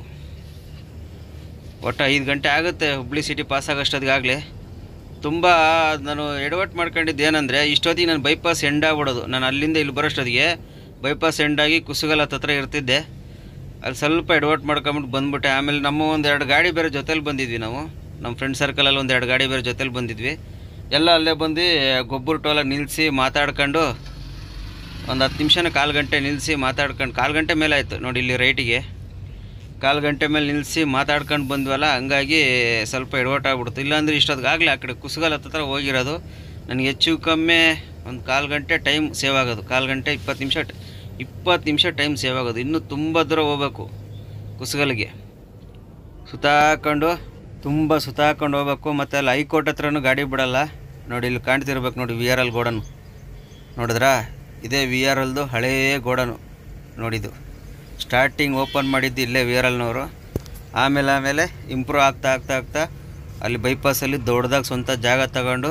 S1: ಒಟ್ಟು ಐದು ಗಂಟೆ ಆಗುತ್ತೆ ಹುಬ್ಳಿ ಸಿಟಿ ಪಾಸ್ ಆಗೋಷ್ಟೊತ್ತಿಗಾಗಲೇ ತುಂಬ ನಾನು ಎಡವಟ್ಟು ಮಾಡ್ಕೊಂಡಿದ್ದು ಏನಂದರೆ ಇಷ್ಟೊತ್ತಿಗೆ ನಾನು ಬೈಪಾಸ್ ಎಂಡ್ ಆಗ್ಬಿಡೋದು ನಾನು ಅಲ್ಲಿಂದ ಇಲ್ಲಿ ಬರೋಷ್ಟೊತ್ತಿಗೆ ಬೈಪಾಸ್ ಎಂಡಾಗಿ ಕುಸುಗಲ ಹತ್ರ ಇರ್ತಿದ್ದೆ ಅಲ್ಲಿ ಸ್ವಲ್ಪ ಎಡವಟ್ಟು ಮಾಡ್ಕೊಂಬಿಟ್ಟು ಬಂದ್ಬಿಟ್ಟೆ ಆಮೇಲೆ ನಮ್ಮ ಒಂದು ಎರಡು ಗಾಡಿ ಬೇರೆ ಜೊತೇಲಿ ಬಂದಿದ್ವಿ ನಾವು ನಮ್ಮ ಫ್ರೆಂಡ್ ಸರ್ಕಲಲ್ಲಿ ಒಂದು ಎರಡು ಗಾಡಿ ಬೇರೆ ಜೊತೇಲಿ ಬಂದಿದ್ವಿ ಎಲ್ಲ ಅಲ್ಲೇ ಬಂದು ಗೊಬ್ಬರ ಟೋಲ ನಿಲ್ಲಿಸಿ ಮಾತಾಡ್ಕೊಂಡು ಒಂದು ಹತ್ತು ನಿಮಿಷನ ಕಾಲು ಗಂಟೆ ನಿಲ್ಲಿಸಿ ಮಾತಾಡ್ಕೊಂಡು ಕಾಲು ಗಂಟೆ ಮೇಲೆ ಆಯಿತು ನೋಡಿ ಇಲ್ಲಿ ರೈಟಿಗೆ ಕಾಲು ಗಂಟೆ ಮೇಲೆ ನಿಲ್ಲಿಸಿ ಮಾತಾಡ್ಕೊಂಡು ಬಂದ್ವಲ್ಲ ಹಂಗಾಗಿ ಸ್ವಲ್ಪ ಎಡವಟ್ ಆಗ್ಬಿಡ್ತು ಇಲ್ಲಾಂದ್ರೆ ಇಷ್ಟೊತ್ತಿಗಾಗಲೇ ಆ ಕಡೆ ಕುಸುಗಲ್ ಹತ್ರ ಹೋಗಿರೋದು ನನಗೆ ಹೆಚ್ಚು ಕಮ್ಮಿ ಒಂದು ಕಾಲು ಗಂಟೆ ಟೈಮ್ ಸೇವ್ ಆಗೋದು ಕಾಲು ಗಂಟೆ ಇಪ್ಪತ್ತು ನಿಮಿಷ ಇಪ್ಪತ್ತು ನಿಮಿಷ ಟೈಮ್ ಸೇವ್ ಆಗೋದು ಇನ್ನೂ ತುಂಬ ದೂರ ಹೋಗ್ಬೇಕು ಕುಸುಗಲ್ಗೆ ಸುತ್ತಾಕೊಂಡು ತುಂಬ ಸುತ್ತಾಕೊಂಡು ಹೋಗ್ಬೇಕು ಮತ್ತು ಅಲ್ಲಿ ಹೈಕೋರ್ಟ್ ಹತ್ರನೂ ಗಾಡಿ ಬಿಡಲ್ಲ ನೋಡಿ ಇಲ್ಲಿ ಕಾಣ್ತಿರ್ಬೇಕು ನೋಡಿ ವಿ ಆರ್ ಎಲ್ ಗೋಡನು ನೋಡಿದ್ರಾ ಇದೇ ವಿ ಆರ್ ಎಲ್ದು ಹಳೇ ಗೋಡನು ನೋಡಿದ್ದು ಸ್ಟಾರ್ಟಿಂಗ್ ಓಪನ್ ಮಾಡಿದ್ದು ಇಲ್ಲೇ ವಿ ಆರ್ ಎಲ್ನವರು ಆಮೇಲೆ ಆಮೇಲೆ ಇಂಪ್ರೂವ್ ಆಗ್ತಾ ಆಗ್ತಾ ಆಗ್ತಾ ಅಲ್ಲಿ ಬೈಪಾಸಲ್ಲಿ ದೊಡ್ಡದಾಗಿ ಸ್ವಂತ ಜಾಗ ತಗೊಂಡು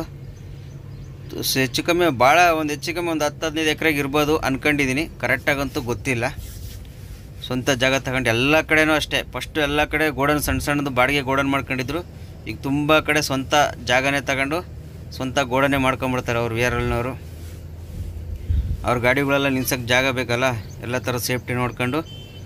S1: ಸ- ಹೆಚ್ಚು ಕಮ್ಮಿ ಭಾಳ ಒಂದು ಹೆಚ್ಚು ಕಮ್ಮಿ ಒಂದು ಹತ್ತು ಹದಿನೈದು ಎಕರೆಗೆ ಇರ್ಬೋದು ಅನ್ಕೊಂಡಿದ್ದೀನಿ ಕರೆಕ್ಟಾಗಂತೂ ಗೊತ್ತಿಲ್ಲ ಸ್ವಂತ ಜಾಗ ತಗೊಂಡು ಎಲ್ಲ ಕಡೆನೂ ಅಷ್ಟೇ ಫಸ್ಟು ಎಲ್ಲ ಕಡೆ ಗೋಡನ್ ಸಣ್ಣ ಸಣ್ಣದು ಬಾಡಿಗೆ ಗೋಡನ್ ಮಾಡ್ಕೊಂಡಿದ್ರು ಈಗ ತುಂಬ ಕಡೆ ಸ್ವಂತ ಜಾಗನೇ ತಗೊಂಡು ಸ್ವಂತ ಗೋಡನೆ ಮಾಡ್ಕೊಂಬಿಡ್ತಾರೆ ಅವ್ರು ವಿ ಆರ್ ಎಲ್ನವರು ಅವ್ರ ಗಾಡಿಗಳೆಲ್ಲ ನಿಲ್ಸೋಕ್ಕೆ ಜಾಗ ಬೇಕಲ್ಲ ಎಲ್ಲ ಥರ ಸೇಫ್ಟಿ ನೋಡ್ಕೊಂಡು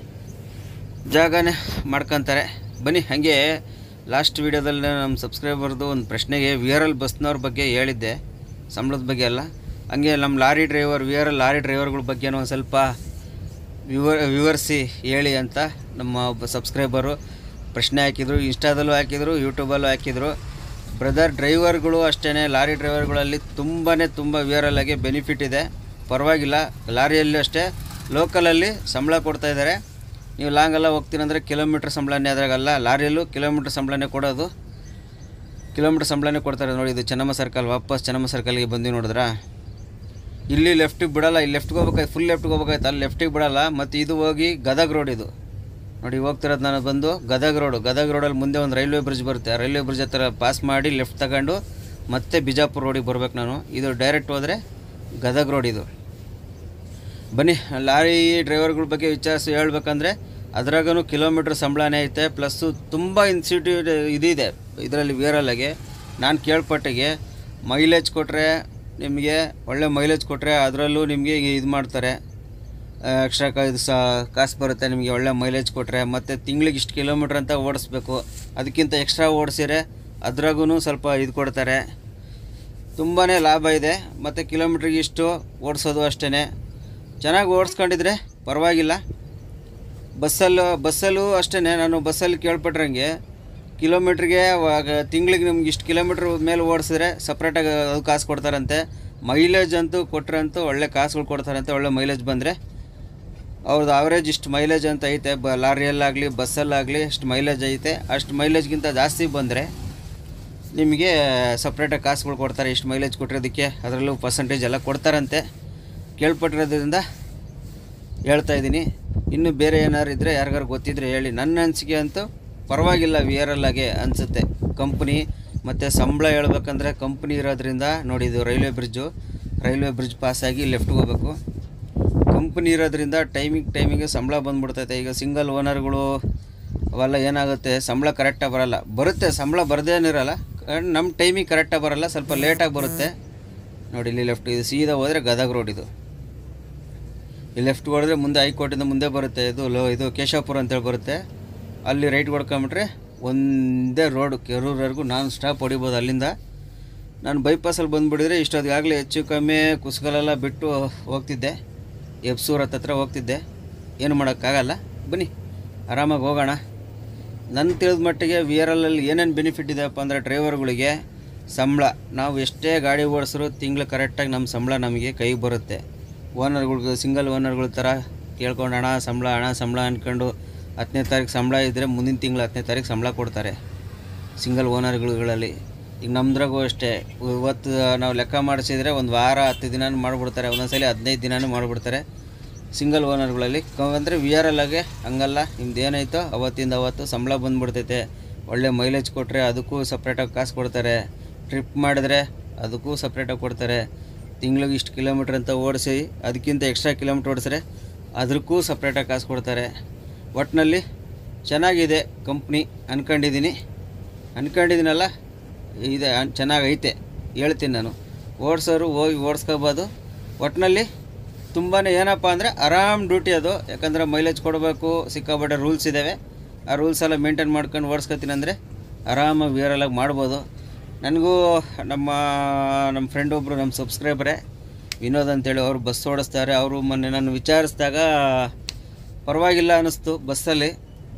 S1: ಜಾಗನೇ ಮಾಡ್ಕೊತಾರೆ ಬನ್ನಿ ಹಾಗೆ ಲಾಸ್ಟ್ ವೀಡಿಯೋದಲ್ಲಿ ನಮ್ಮ ಸಬ್ಸ್ಕ್ರೈಬರ್ದು ಒಂದು ಪ್ರಶ್ನೆಗೆ ವಿ ಆರ್ ಎಲ್ ಬಸ್ನವ್ರ ಬಗ್ಗೆ ಹೇಳಿದ್ದೆ ಸಂಬಳದ ಬಗ್ಗೆ ಎಲ್ಲ ಹಂಗೆ ನಮ್ಮ lorry driver V R L lorry ಡ್ರೈವರ್ಗಳ ಬಗ್ಗೆನೂ ಒಂದು ಸ್ವಲ್ಪ ವಿವ ವಿವರಿಸಿ ಹೇಳಿ ಅಂತ ನಮ್ಮ ಒಬ್ಬ ಸಬ್ಸ್ಕ್ರೈಬರು ಪ್ರಶ್ನೆ ಹಾಕಿದರು ಇನ್ಸ್ಟಾದಲ್ಲೂ ಹಾಕಿದರು ಯೂಟ್ಯೂಬಲ್ಲೂ ಹಾಕಿದರು ಬ್ರದರ್ ಡ್ರೈವರ್ಗಳು ಅಷ್ಟೇ ಲಾರಿ ಡ್ರೈವರ್ಗಳಲ್ಲಿ ತುಂಬಾ ತುಂಬ ವಿ ಆರ್ ಎಲ್ ಆಗಿ ಬೆನಿಫಿಟ್ ಇದೆ ಪರವಾಗಿಲ್ಲ ಲಾರಿಯಲ್ಲಿ ಅಷ್ಟೇ ಲೋಕಲಲ್ಲಿ ಸಂಬಳ ಕೊಡ್ತಾ ಇದ್ದಾರೆ ನೀವು ಲಾಂಗೆಲ್ಲ ಹೋಗ್ತೀನಂದರೆ ಕಿಲೋಮೀಟ್ರ್ ಸಂಬಳನೇ ಅದ್ರಾಗಲ್ಲ ಲಾರಿಯಲ್ಲೂ ಕಿಲೋಮೀಟ್ರ್ ಸಂಬಳನೇ ಕೊಡೋದು ಕಿಲೋಮೀಟ್ರ್ ಸಂಬಳನೇ ಕೊಡ್ತಾರೆ ನೋಡಿ ಇದು ಚೆನ್ನಮ್ಮ ಸರ್ಕಲ್ ವಾಪಸ್ ಚೆನ್ನಮ್ಮ ಸರ್ಕಲ್ಗೆ ಬಂದು ನೋಡಿದ್ರಾ ಇಲ್ಲಿ ಲೆಫ್ಟಿಗೆ ಬಿಡಲ್ಲ ಇಲ್ಲಿ ಲೆಫ್ಟ್ಗೆ ಹೋಗ್ಬೇಕಾಯ್ತು ಫುಲ್ ಲೆಫ್ಟ್ಗೆ ಹೋಗ್ಬೇಕಾಯ್ತು ಅಲ್ಲಿ ಲೆಫ್ಟಿಗೆ ಬಿಡಲ್ಲ ಮತ್ತು ಇದು ಹೋಗಿ ಗದಗ್ ರೋಡ್ ಇದು ನೋಡಿ ಹೋಗ್ತಿರೋದು ನಾನು ಬಂದು ಗದಗ್ ರೋಡು ಗದಗ್ ರೋಡಲ್ಲಿ ಮುಂದೆ ಒಂದು ರೈಲ್ವೆ ಬ್ರಿಡ್ಜ್ ಬರುತ್ತೆ ಆ ರೈಲ್ವೆ ಬ್ರಿಡ್ಜ್ ಹತ್ರ ಪಾಸ್ ಮಾಡಿ ಲೆಫ್ಟ್ ತಗೊಂಡು ಮತ್ತೆ ಬಿಜಾಪುರ ರೋಡಿಗೆ ಬರ್ಬೇಕು ನಾನು ಇದು ಡೈರೆಕ್ಟ್ ಹೋದರೆ ಗದಗ್ ರೋಡ್ ಇದು ಬನ್ನಿ ಲಾರಿ ಡ್ರೈವರ್ಗಳ ಬಗ್ಗೆ ವಿಚಾರಿಸಿ ಹೇಳ್ಬೇಕಂದ್ರೆ ಅದ್ರಾಗೂ ಕಿಲೋಮೀಟ್ರ್ ಸಂಬಳನೇ ಐತೆ ಪ್ಲಸ್ಸು ತುಂಬ ಇನ್ಸ್ಟಿಟ್ಯೂಟ್ ಇದಿದೆ ಇದರಲ್ಲಿ ವೀರಲ್ಲಾಗೆ ನಾನು ಕೇಳ್ಪಟ್ಟಿಗೆ ಮೈಲೇಜ್ ಕೊಟ್ಟರೆ ನಿಮಗೆ ಒಳ್ಳೆ ಮೈಲೇಜ್ ಕೊಟ್ಟರೆ ಅದರಲ್ಲೂ ನಿಮಗೆ ಇದು ಮಾಡ್ತಾರೆ ಎಕ್ಸ್ಟ್ರಾ ಕಾ ಇದು ಸಹ ಕಾಸು ಬರುತ್ತೆ ನಿಮಗೆ ಒಳ್ಳೆ ಮೈಲೇಜ್ ಕೊಟ್ಟರೆ ಮತ್ತು ತಿಂಗ್ಳಿಗೆ ಇಷ್ಟು ಕಿಲೋಮೀಟ್ರ್ ಅಂತ ಓಡಿಸ್ಬೇಕು ಅದಕ್ಕಿಂತ ಎಕ್ಸ್ಟ್ರಾ ಓಡಿಸಿದ್ರೆ ಅದ್ರಾಗೂ ಸ್ವಲ್ಪ ಇದು ಕೊಡ್ತಾರೆ ತುಂಬಾ ಲಾಭ ಇದೆ ಮತ್ತು ಕಿಲೋಮೀಟ್ರಿಗೆ ಇಷ್ಟು ಓಡಿಸೋದು ಅಷ್ಟೇ ಚೆನ್ನಾಗಿ ಓಡಿಸ್ಕೊಂಡಿದ್ರೆ ಪರವಾಗಿಲ್ಲ ಬಸ್ಸಲ್ಲೂ ಬಸ್ಸಲ್ಲೂ ಅಷ್ಟೇ ನಾನು ಬಸ್ಸಲ್ಲಿ ಕೇಳ್ಪಟ್ರಂಗೆ ಕಿಲೋಮೀಟ್ರಿಗೆ ತಿಂಗಳಿಗೆ ನಿಮ್ಗೆ ಇಷ್ಟು ಕಿಲೋಮೀಟ್ರ್ ಮೇಲೆ ಓಡಿಸಿದ್ರೆ ಸಪ್ರೇಟಾಗಿ ಅದು ಕಾಸು ಕೊಡ್ತಾರಂತೆ ಮೈಲೇಜ್ ಅಂತೂ ಕೊಟ್ಟರೆ ಅಂತೂ ಒಳ್ಳೆ ಕಾಸುಗಳು ಕೊಡ್ತಾರಂತೆ ಒಳ್ಳೆ ಮೈಲೇಜ್ ಬಂದರೆ ಅವ್ರದ್ದು ಆವ್ರೇಜ್ ಇಷ್ಟು ಮೈಲೇಜ್ ಅಂತ ಐತೆ ಬ ಲಾರಿಯಲ್ಲಾಗಲಿ ಬಸ್ಸಲ್ಲಾಗಲಿ ಇಷ್ಟು ಮೈಲೇಜ್ ಐತೆ ಅಷ್ಟು ಮೈಲೇಜ್ಗಿಂತ ಜಾಸ್ತಿ ಬಂದರೆ ನಿಮಗೆ ಸಪ್ರೇಟಾಗಿ ಕಾಸುಗಳು ಕೊಡ್ತಾರೆ ಇಷ್ಟು ಮೈಲೇಜ್ ಕೊಟ್ಟಿರೋದಕ್ಕೆ ಅದರಲ್ಲೂ ಪರ್ಸಂಟೇಜ್ ಎಲ್ಲ ಕೊಡ್ತಾರಂತೆ ಕೇಳ್ಪಟ್ಟಿರೋದ್ರಿಂದ ಹೇಳ್ತಾ ಇದ್ದೀನಿ ಇನ್ನು ಬೇರೆ ಏನಾದ್ರು ಇದ್ದರೆ ಯಾರಿಗಾರು ಗೊತ್ತಿದ್ರೆ ಹೇಳಿ ನನ್ನ ಅನಿಸಿಕೆ ಅಂತೂ ಪರವಾಗಿಲ್ಲ ವಿ ಆರ್ ಎಲ್ ಆಗೆ ಅನಿಸುತ್ತೆ ಕಂಪ್ನಿ ಮತ್ತು ಸಂಬಳ ಹೇಳ್ಬೇಕಂದ್ರೆ ಕಂಪ್ನಿ ಇರೋದ್ರಿಂದ ನೋಡಿ ಇದು ರೈಲ್ವೆ ಬ್ರಿಡ್ಜು ರೈಲ್ವೆ ಬ್ರಿಡ್ಜ್ ಪಾಸಾಗಿ ಲೆಫ್ಟ್ಗೆ ಹೋಗ್ಬೇಕು ಕಂಪ್ನಿ ಇರೋದ್ರಿಂದ ಟೈಮಿಂಗ್ ಟೈಮಿಗೆ ಸಂಬಳ ಬಂದ್ಬಿಡ್ತೈತೆ ಈಗ ಸಿಂಗಲ್ ಓನರ್ಗಳು ಅವೆಲ್ಲ ಏನಾಗುತ್ತೆ ಸಂಬಳ ಕರೆಕ್ಟಾಗಿ ಬರಲ್ಲ ಬರುತ್ತೆ ಸಂಬಳ ಬರದೇನಿರಲ್ಲ ನಮ್ಮ ಟೈಮಿಗೆ ಕರೆಕ್ಟಾಗಿ ಬರಲ್ಲ ಸ್ವಲ್ಪ ಲೇಟಾಗಿ ಬರುತ್ತೆ ನೋಡಿ ಇಲ್ಲಿ ಲೆಫ್ಟ್ ಇದು ಸೀದಾ ಹೋದರೆ ಗದಗ ರೋಡ್ ಇದು ಇಲ್ಲಿ ಲೆಫ್ಟ್ ಹೊಡೆದ್ರೆ ಮುಂದೆ ಹೈಕೋರ್ಟಿಂದ ಮುಂದೆ ಬರುತ್ತೆ ಇದು ಲೋ ಇದು ಕೇಶವಪುರ ಅಂತೇಳಿ ಬರುತ್ತೆ ಅಲ್ಲಿ ರೈಟ್ ಹೊಡ್ಕೊಂಬಿಟ್ರೆ ಒಂದೇ ರೋಡ್ ಕೆರೂರ್ವರೆಗೂ ನಾನ್ ಸ್ಟಾಪ್ ಹೊಡಿಬೋದು ಅಲ್ಲಿಂದ ನಾನು ಬೈಪಾಸಲ್ಲಿ ಬಂದುಬಿಡಿದ್ರೆ ಇಷ್ಟೊತ್ತಿಗಾಗಲೇ ಹೆಚ್ಚು ಕಮ್ಮಿ ಕುಸ್ಕಲೆಲ್ಲ ಬಿಟ್ಟು ಹೋಗ್ತಿದ್ದೆ ಎಬ್ಸೂರ್ ಹತ್ತತ್ರ ಹೋಗ್ತಿದ್ದೆ ಏನು ಮಾಡೋಕ್ಕಾಗಲ್ಲ ಬನ್ನಿ ಆರಾಮಾಗಿ ಹೋಗೋಣ ನನ್ನ ತಿಳಿದ ಮಟ್ಟಿಗೆ ವಿ ಆರ್ ಎಲ್ ಏನೇನು ಬೆನಿಫಿಟ್ ಇದೆಯಪ್ಪ ಅಂದರೆ ಡ್ರೈವರ್ಗಳಿಗೆ ಸಂಬಳ ನಾವು ಎಷ್ಟೇ ಗಾಡಿ ಓಡಿಸಿದ್ರು ತಿಂಗಳು ಕರೆಕ್ಟಾಗಿ ನಮ್ಮ ಸಂಬಳ ನಮಗೆ ಕೈಗೆ ಬರುತ್ತೆ ಓನರ್ಗಳಿಗೆ ಸಿಂಗಲ್ ಓನರ್ಗಳ ಥರ ಕೇಳ್ಕೊಂಡು ಹಣ ಸಂಬಳ ಹಣ ಸಂಬಳ ಅಂದ್ಕೊಂಡು ಹತ್ತನೇ ತಾರೀಕು ಸಂಬಳ ಇದ್ದರೆ ಮುಂದಿನ ತಿಂಗಳು ಹತ್ತನೇ ತಾರೀಕು ಸಂಬಳ ಕೊಡ್ತಾರೆ ಸಿಂಗಲ್ ಓನರ್ಗಳಲ್ಲಿ ಈಗ ನಮ್ದ್ರಾಗೂ ಅಷ್ಟೇ ಇವತ್ತು ನಾವು ಲೆಕ್ಕ ಮಾಡಿಸಿದರೆ ಒಂದು ವಾರ ಹತ್ತು ದಿನನೂ ಮಾಡಿಬಿಡ್ತಾರೆ ಒಂದೊಂದ್ಸಲಿ ಹದಿನೈದು ದಿನನೂ ಮಾಡಿಬಿಡ್ತಾರೆ ಸಿಂಗಲ್ ಓನರ್ಗಳಲ್ಲಿ ಕ ಅಂದರೆ ವಿ ಆರ್ ಎಲ್ ಆಗೆ ಹಂಗಲ್ಲ ನಿಮ್ದು ಏನಾಯ್ತೋ ಅವತ್ತಿಂದ ಅವತ್ತು ಸಂಬಳ ಬಂದ್ಬಿಡ್ತೈತೆ ಒಳ್ಳೆ ಮೈಲೇಜ್ ಕೊಟ್ಟರೆ ಅದಕ್ಕೂ ಸಪ್ರೇಟಾಗಿ ಕಾಸು ಕೊಡ್ತಾರೆ ಟ್ರಿಪ್ ಮಾಡಿದ್ರೆ ಅದಕ್ಕೂ ಸಪ್ರೇಟಾಗಿ ಕೊಡ್ತಾರೆ ತಿಂಗ್ಳಿಗೆ ಇಷ್ಟು ಕಿಲೋಮೀಟ್ರ್ ಅಂತ ಓಡಿಸಿ ಅದಕ್ಕಿಂತ ಎಕ್ಸ್ಟ್ರಾ ಕಿಲೋಮೀಟ್ರ್ ಓಡಿಸಿದ್ರೆ ಅದಕ್ಕೂ ಸಪ್ರೇಟಾಗಿ ಕಾಸು ಕೊಡ್ತಾರೆ ಒಟ್ಟಿನಲ್ಲಿ ಚೆನ್ನಾಗಿದೆ ಕಂಪ್ನಿ ಅಂದ್ಕೊಂಡಿದ್ದೀನಿ ಅಂದ್ಕೊಂಡಿದ್ದೀನಲ್ಲ ಇದೆ ಅನ್- ಚೆನ್ನಾಗೈತೆ ಹೇಳ್ತೀನಿ ನಾನು ಓಡಿಸೋರು ಹೋಗಿ ಓಡಿಸ್ಕೋಬೋದು ಒಟ್ಟಿನಲ್ಲಿ ತುಂಬಾ ಏನಪ್ಪ ಅಂದರೆ ಆರಾಮ್ ಡ್ಯೂಟಿ ಅದು ಯಾಕಂದರೆ ಮೈಲೇಜ್ ಕೊಡಬೇಕು ಸಿಕ್ಕಾಪಟ್ಟೆ ರೂಲ್ಸ್ ಇದ್ದಾವೆ ಆ ರೂಲ್ಸ್ ಎಲ್ಲ ಮೇಂಟೈನ್ ಮಾಡ್ಕೊಂಡು ಓಡಿಸ್ಕೊತೀನಿ ಅಂದರೆ ಆರಾಮಾಗಿ ವಿಯರಲಾಗಿ ಮಾಡ್ಬೋದು ನನಗೂ ನಮ್ಮ ನಮ್ಮ ಫ್ರೆಂಡ್ ಒಬ್ಬರು ನಮ್ಮ ಸಬ್ಸ್ಕ್ರೈಬರೇ ವಿನೋದ್ ಅಂತೇಳಿ ಅವರು ಬಸ್ ಓಡಿಸ್ತಾರೆ ಅವರು ಮೊನ್ನೆ ನಾನು ವಿಚಾರಿಸಿದಾಗ ಪರವಾಗಿಲ್ಲ ಅನ್ನಿಸ್ತು ಬಸ್ಸಲ್ಲಿ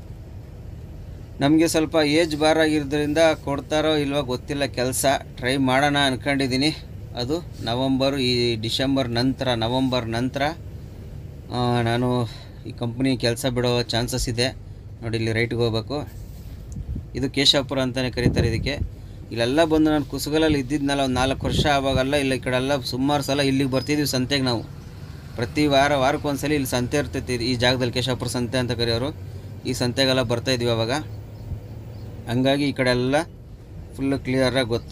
S1: ನಮಗೆ ಸ್ವಲ್ಪ ಏಜ್ ಬಾರ್ ಆಗಿರೋದ್ರಿಂದ ಕೊಡ್ತಾರೋ ಇಲ್ವೋ ಗೊತ್ತಿಲ್ಲ ಕೆಲಸ ಟ್ರೈ ಮಾಡೋಣ ಅಂದ್ಕೊಂಡಿದ್ದೀನಿ ಅದು ನವಂಬರ್ ಈ ಡಿಸೆಂಬರ್ ನಂತರ ನವಂಬರ್ ನಂತರ ಆ, ನಾನು ಈ ಕಂಪ್ನಿ ಕೆಲಸ ಬಿಡೋ ಚಾನ್ಸಸ್ ಇದೆ ನೋಡಿ ಇಲ್ಲಿ ರೈಟ್ಗೆ ಹೋಗ್ಬೇಕು ಇದು ಕೇಶವಪುರ ಅಂತಲೇ ಕರೀತಾರೆ ಇದಕ್ಕೆ ಇಲ್ಲೆಲ್ಲ ಬಂದು ನಾನು ಕುಸುಗಲಲ್ಲಿ ಇದ್ದಿದ್ನಲ್ಲ ಒಂದು ನಾಲ್ಕು ವರ್ಷ ಆವಾಗೆಲ್ಲ ಇಲ್ಲ ಈ ಕಡೆಲ್ಲ ಸುಮಾರು ಸಲ ಇಲ್ಲಿಗೆ ಬರ್ತಿದ್ವಿ ಸಂತೆಗೆ ನಾವು ಪ್ರತಿ ವಾರ ವಾರಕ್ಕೊಂದ್ಸಲಿ ಇಲ್ಲಿ ಸಂತೆ ಇರ್ತೈತಿ ಈ ಜಾಗದಲ್ಲಿ ಕೇಶವಪುರ ಸಂತೆ ಅಂತ ಕರೆಯೋರು ಈ ಸಂತೆಗೆಲ್ಲ ಬರ್ತಾಯಿದ್ವಿ ಅವಾಗ ಹಂಗಾಗಿ ಈ ಕಡೆ ಎಲ್ಲ ಫುಲ್ಲು ಕ್ಲಿಯರಾಗಿ ಗೊತ್ತು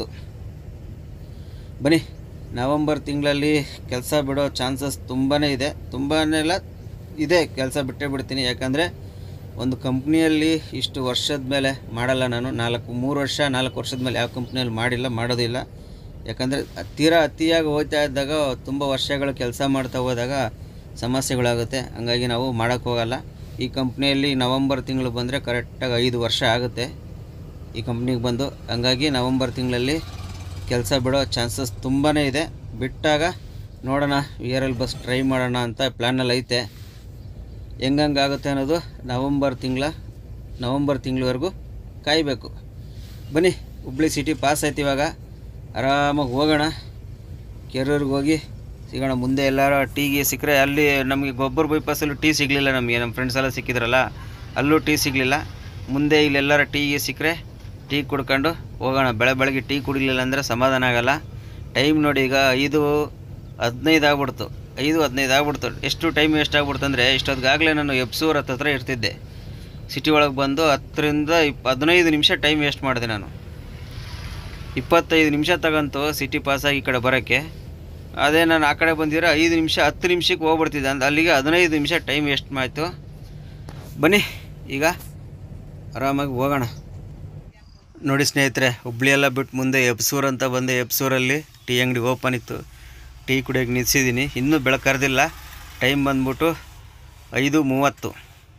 S1: ಬನ್ನಿ ನವಂಬರ್ ತಿಂಗಳಲ್ಲಿ ಕೆಲಸ ಬಿಡೋ ಚಾನ್ಸಸ್ ತುಂಬಾ ಇದೆ ತುಂಬಾ ಎಲ್ಲ ಇದೆ ಕೆಲಸ ಬಿಟ್ಟೇ ಬಿಡ್ತೀನಿ ಯಾಕಂದರೆ ಒಂದು ಕಂಪ್ನಿಯಲ್ಲಿ ಇಷ್ಟು ವರ್ಷದ ಮೇಲೆ ಮಾಡಲ್ಲ ನಾನು ನಾಲ್ಕು ಮೂರು ವರ್ಷ ನಾಲ್ಕು ವರ್ಷದ ಮೇಲೆ ಯಾವ ಕಂಪ್ನಿಯಲ್ಲಿ ಮಾಡಿಲ್ಲ ಮಾಡೋದಿಲ್ಲ ಯಾಕಂದರೆ ತೀರಾ ಅತಿಯಾಗಿ ಹೋಗ್ತಾ ಇದ್ದಾಗ ತುಂಬ ವರ್ಷಗಳು ಕೆಲಸ ಮಾಡ್ತಾ ಹೋದಾಗ ಸಮಸ್ಯೆಗಳಾಗುತ್ತೆ ಹಂಗಾಗಿ ನಾವು ಮಾಡೋಕ್ಕೆ ಹೋಗಲ್ಲ ಈ ಕಂಪ್ನಿಯಲ್ಲಿ ನವಂಬರ್ ತಿಂಗಳು ಬಂದರೆ ಕರೆಕ್ಟಾಗಿ ಐದು ವರ್ಷ ಆಗುತ್ತೆ ಈ ಕಂಪ್ನಿಗೆ ಬಂದು ಹಂಗಾಗಿ ನವಂಬರ್ ತಿಂಗಳಲ್ಲಿ ಕೆಲಸ ಬಿಡೋ ಚಾನ್ಸಸ್ ತುಂಬಾ ಇದೆ ಬಿಟ್ಟಾಗ ನೋಡೋಣ V R L bus try ಮಾಡೋಣ ಅಂತ ಪ್ಲ್ಯಾನಲ್ಲಿ ಐತೆ ಹೆಂಗಂಗಾಗುತ್ತೆ ಅನ್ನೋದು ನವಂಬರ್ ತಿಂಗಳ ನವಂಬರ್ ತಿಂಗಳವರೆಗೂ ಕಾಯಬೇಕು ಬನ್ನಿ ಹುಬ್ಳಿ ಸಿಟಿ ಪಾಸ್ ಆಯ್ತು ಇವಾಗ ಆರಾಮಾಗಿ ಹೋಗೋಣ ಕೆರೂರಿಗೆ ಹೋಗಿ ಸಿಗೋಣ ಮುಂದೆ ಎಲ್ಲಾರ ಟೀಗೆ ಸಿಕ್ಕರೆ ಅಲ್ಲಿ ನಮಗೆ ಗೊಬ್ಬರ ಬೈಪಾಸಲ್ಲೂ ಟೀ ಸಿಗಲಿಲ್ಲ ನಮಗೆ ನಮ್ಮ ಫ್ರೆಂಡ್ಸ್ ಎಲ್ಲ ಸಿಕ್ಕಿದ್ರಲ್ಲ ಅಲ್ಲೂ ಟೀ ಸಿಗಲಿಲ್ಲ ಮುಂದೆ ಇಲ್ಲೆಲ್ಲರ ಟೀಗೆ ಸಿಕ್ಕರೆ ಟೀ ಕುಡ್ಕೊಂಡು ಹೋಗೋಣ ಬೆಳೆ ಬೆಳಗ್ಗೆ ಟೀ ಕುಡಿಲಿಲ್ಲ ಅಂದರೆ ಸಮಾಧಾನ ಆಗಲ್ಲ ಟೈಮ್ ನೋಡಿ ಈಗ ಐದು ಹದಿನೈದು ಆಗ್ಬಿಡ್ತು ಐದು ಹದಿನೈದು ಆಗ್ಬಿಡ್ತು ಎಷ್ಟು ಟೈಮ್ ವೇಸ್ಟ್ ಆಗ್ಬಿಡ್ತು ಅಂದರೆ ಇಷ್ಟೊತ್ತಿಗಾಗಲೇ ನಾನು ಎಬ್ಸೂರ್ ಹತ್ತತ್ರ ಇರ್ತಿದ್ದೆ ಸಿಟಿ ಒಳಗೆ ಬಂದು ಹತ್ತರಿಂದ ಇಪ್ ಹದಿನೈದು ನಿಮಿಷ ಟೈಮ್ ವೇಸ್ಟ್ ಮಾಡಿದೆ ನಾನು ಇಪ್ಪತ್ತೈದು ನಿಮಿಷ ತಗಂತು ಸಿಟಿ ಪಾಸಾಗಿ ಈ ಕಡೆ ಬರೋಕ್ಕೆ ಅದೇ ನಾನು ಆ ಕಡೆ ಬಂದಿರೋ ಐದು ನಿಮಿಷ ಹತ್ತು ನಿಮಿಷಕ್ಕೆ ಹೋಗ್ಬಿಡ್ತಿದ್ದೆ ಅಂತ ಅಲ್ಲಿಗೆ ಹದಿನೈದು ನಿಮಿಷ ಟೈಮ್ ವೇಸ್ಟ್ ಆಯಿತು ಬನ್ನಿ ಈಗ ಆರಾಮಾಗಿ ಹೋಗೋಣ ನೋಡಿ ಸ್ನೇಹಿತರೆ ಹುಬ್ಳಿ ಎಲ್ಲ ಬಿಟ್ಟು ಮುಂದೆ ಎಬ್ಸೂರ್ ಅಂತ ಬಂದೆ ಎಬ್ಸೂರಲ್ಲಿ ಟೀ ಅಂಗಡಿ ಓಪನ್ ಇತ್ತು ಟೀ ಕುಡಿಯೋಕೆ ನಿಲ್ಸಿದ್ದೀನಿ ಇನ್ನೂ ಬೆಳಕರ್ದಿಲ್ಲ ಟೈಮ್ ಬಂದ್ಬಿಟ್ಟು ಐದು ಮೂವತ್ತು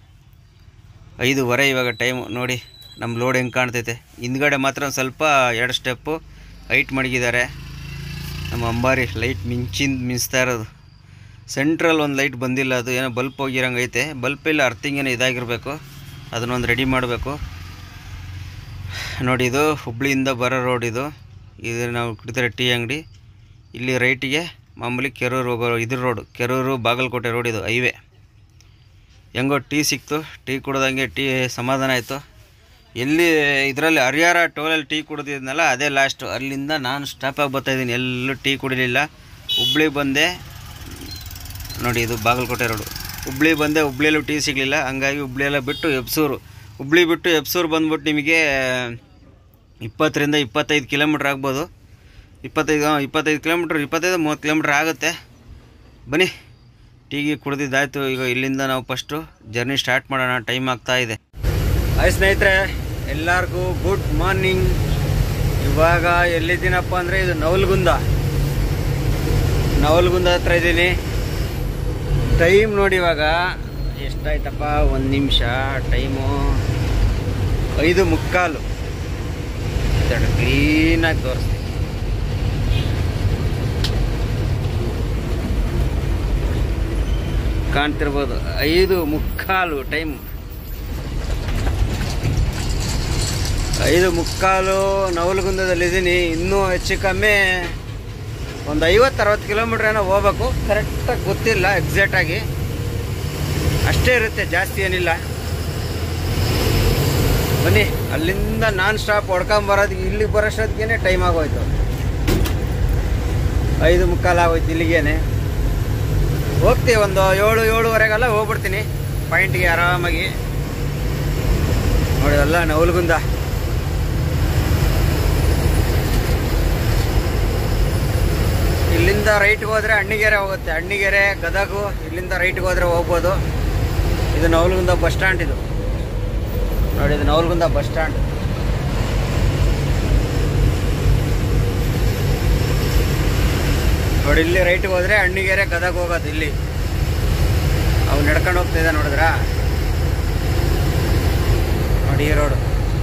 S1: ಐದೂವರೆ ಇವಾಗ ಟೈಮು ನೋಡಿ ನಮ್ಮ ಲೋಡ್ ಹೆಂಗೆ ಕಾಣ್ತೈತೆ ಹಿಂದ್ಗಡೆ ಮಾತ್ರ ಒಂದು ಸ್ವಲ್ಪ ಎರಡು ಸ್ಟೆಪ್ಪು ಹೈಟ್ ಮಡಗಿದ್ದಾರೆ ನಮ್ಮ ಅಂಬಾರಿ ಲೈಟ್ ಮಿಂಚಿಂದ ಮಿಂಚ್ತಾ ಇರೋದು ಸೆಂಟ್ರಲ್ ಒಂದು ಲೈಟ್ ಬಂದಿಲ್ಲ ಅದು ಏನೋ ಬಲ್ಪ್ ಹೋಗಿರಂಗೆ ಐತೆ ಬಲ್ಪ್ ಇಲ್ಲ ಅರ್ಥಿಂಗ್ ಏನೋ ಇದಾಗಿರಬೇಕು ಅದನ್ನೊಂದು ರೆಡಿ ಮಾಡಬೇಕು ನೋಡಿ ಇದು ಹುಬ್ಳಿಯಿಂದ ಬರೋ ರೋಡ್ ಇದು ಇದು ನಾವು ಕುಡಿತಾರೆ ಟೀ ಅಂಗಡಿ ಇಲ್ಲಿ ರೈಟಿಗೆ ಮಾಮೂಲಿ ಕೆರೂರು ಹೋಗೋ ಇದ್ರ ರೋಡು ಕೆರೂರು ಬಾಗಲಕೋಟೆ ರೋಡ್ ಇದು ಹೈವೇ ಹೆಂಗೋ ಟೀ ಸಿಕ್ತು ಟೀ ಕುಡ್ದಂಗೆ ಟೀ ಸಮಾಧಾನ ಆಯಿತು ಎಲ್ಲಿ ಇದರಲ್ಲಿ ಹರಿಹರ ಟೋಲಲ್ಲಿ ಟೀ ಕುಡಿದಿದ್ನಲ್ಲ ಅದೇ ಲಾಸ್ಟು ಅಲ್ಲಿಂದ ನಾನು ಸ್ಟಾಪಾಗಿ ಬರ್ತಾಯಿದ್ದೀನಿ ಎಲ್ಲೂ ಟೀ ಕುಡಿಲಿಲ್ಲ ಹುಬ್ಳಿ ಬಂದೆ ನೋಡಿ ಇದು ಬಾಗಲಕೋಟೆ ರೋಡು ಹುಬ್ಳಿ ಬಂದೆ ಹುಬ್ಳಿಯಲ್ಲೂ ಟೀ ಸಿಗಲಿಲ್ಲ ಹಂಗಾಗಿ ಹುಬ್ಳಿಯೆಲ್ಲ ಬಿಟ್ಟು ಎಬ್ಸೂರು ಹುಬ್ಳಿ ಬಿಟ್ಟು ಎಬ್ಸೂರು ಬಂದ್ಬಿಟ್ಟು ನಿಮಗೆ ಇಪ್ಪತ್ತರಿಂದ ಇಪ್ಪತ್ತೈದು ಕಿಲೋಮೀಟ್ರ್ ಆಗ್ಬೋದು ಇಪ್ಪತ್ತೈದು ಹಾಂ, ಇಪ್ಪತ್ತೈದು ಕಿಲೋಮೀಟ್ರ್ ಇಪ್ಪತ್ತೈದು ಮೂವತ್ತು ಕಿಲೋಮೀಟ್ರ್ ಆಗುತ್ತೆ ಬನ್ನಿ ಟೀಗೆ ಕುಡ್ದಿದ್ದಾಯ್ತು ಈಗ ಇಲ್ಲಿಂದ ನಾವು ಫಸ್ಟು ಜರ್ನಿ ಸ್ಟಾರ್ಟ್ ಮಾಡೋಣ ಟೈಮ್ ಆಗ್ತಾ ಇದೆ ಹಾಯ್ ಸ್ನೇಹಿತರೆ ಎಲ್ಲರಿಗೂ ಗುಡ್ ಮಾರ್ನಿಂಗ್ ಇವಾಗ ಎಲ್ಲಿದ್ದೀನಪ್ಪ ಅಂದರೆ ಇದು ನವಲ್ಗುಂದ ನವಲ್ಗುಂದ ಹತ್ರ ಇದ್ದೀನಿ ಟೈಮ್ ನೋಡಿ ಇವಾಗ ಎಷ್ಟಾಯ್ತಪ್ಪ ಒಂದು ನಿಮಿಷ ಟೈಮು ಐದು ಮುಕ್ಕಾಲು ಕ್ಲೀನಾಗಿ ತೋರಿಸ್ತೀನಿ ಕಾಣ್ತಿರ್ಬೋದು ಐದು ಮುಕ್ಕಾಲು ಟೈಮ್ ಐದು ಮುಕ್ಕಾಲು ನವಲಗುಂದದಲ್ಲಿದ್ದೀನಿ ಇನ್ನೂ ಹೆಚ್ಚು ಕಮ್ಮಿ ಒಂದು ಐವತ್ತು ಅರವತ್ತು ಕಿಲೋಮೀಟ್ರ್ ಏನೋ ಹೋಗ್ಬೇಕು ಕರೆಕ್ಟಾಗಿ ಗೊತ್ತಿಲ್ಲ ಎಕ್ಸಾಕ್ಟಾಗಿ ಅಷ್ಟೇ ಇರುತ್ತೆ ಜಾಸ್ತಿ ಏನಿಲ್ಲ ಬನ್ನಿ ಅಲ್ಲಿಂದ ನಾನ್ ಸ್ಟಾಪ್ ಹೊಡ್ಕೊಂಬರೋದು ಇಲ್ಲಿಗೆ ಬರೋಷ್ಟೊತ್ತಿಗೆ ಟೈಮ್ ಆಗೋಯ್ತು ಐದು ಮುಕ್ಕಾಲು ಆಗೋಯ್ತು ಇಲ್ಲಿಗೇನೆ ಹೋಗ್ತೀವಿ ಒಂದು ಏಳು ಏಳುವರೆಗೆಲ್ಲ ಹೋಗ್ಬಿಡ್ತೀನಿ ಪಾಯಿಂಟ್ಗೆ ಆರಾಮಾಗಿ ನೋಡಿ ಅಲ್ಲ ನವಲ್ಗುಂದ ಇಲ್ಲಿಂದ ರೈಟ್ಗೆ ಹೋದ್ರೆ ಅಣ್ಣಿಗೆರೆ ಹೋಗುತ್ತೆ ಅಣ್ಣಿಗೆರೆ ಗದಗು ಇಲ್ಲಿಂದ ರೈಟ್ಗೆ ಹೋದ್ರೆ ಹೋಗ್ಬೋದು ಇದು ನವಲ್ಗುಂದ ಬಸ್ ಸ್ಟ್ಯಾಂಡ್ ಇದು ನೋಡಿ ಇದು ನವಲ್ಗುಂದ ಬಸ್ ಸ್ಟ್ಯಾಂಡ್ ನೋಡಿ ಇಲ್ಲಿ ರೈಟ್ಗೆ ಹೋದ್ರೆ ಅಣ್ಣಿಗೆರೆ ಗದಗ ಹೋಗೋದು ಇಲ್ಲಿ ಅವು ನಡ್ಕೊಂಡು ಹೋಗ್ತಿದ್ದೆ ನೋಡಿದ್ರ ನೋಡಿ ಈ ರೋಡು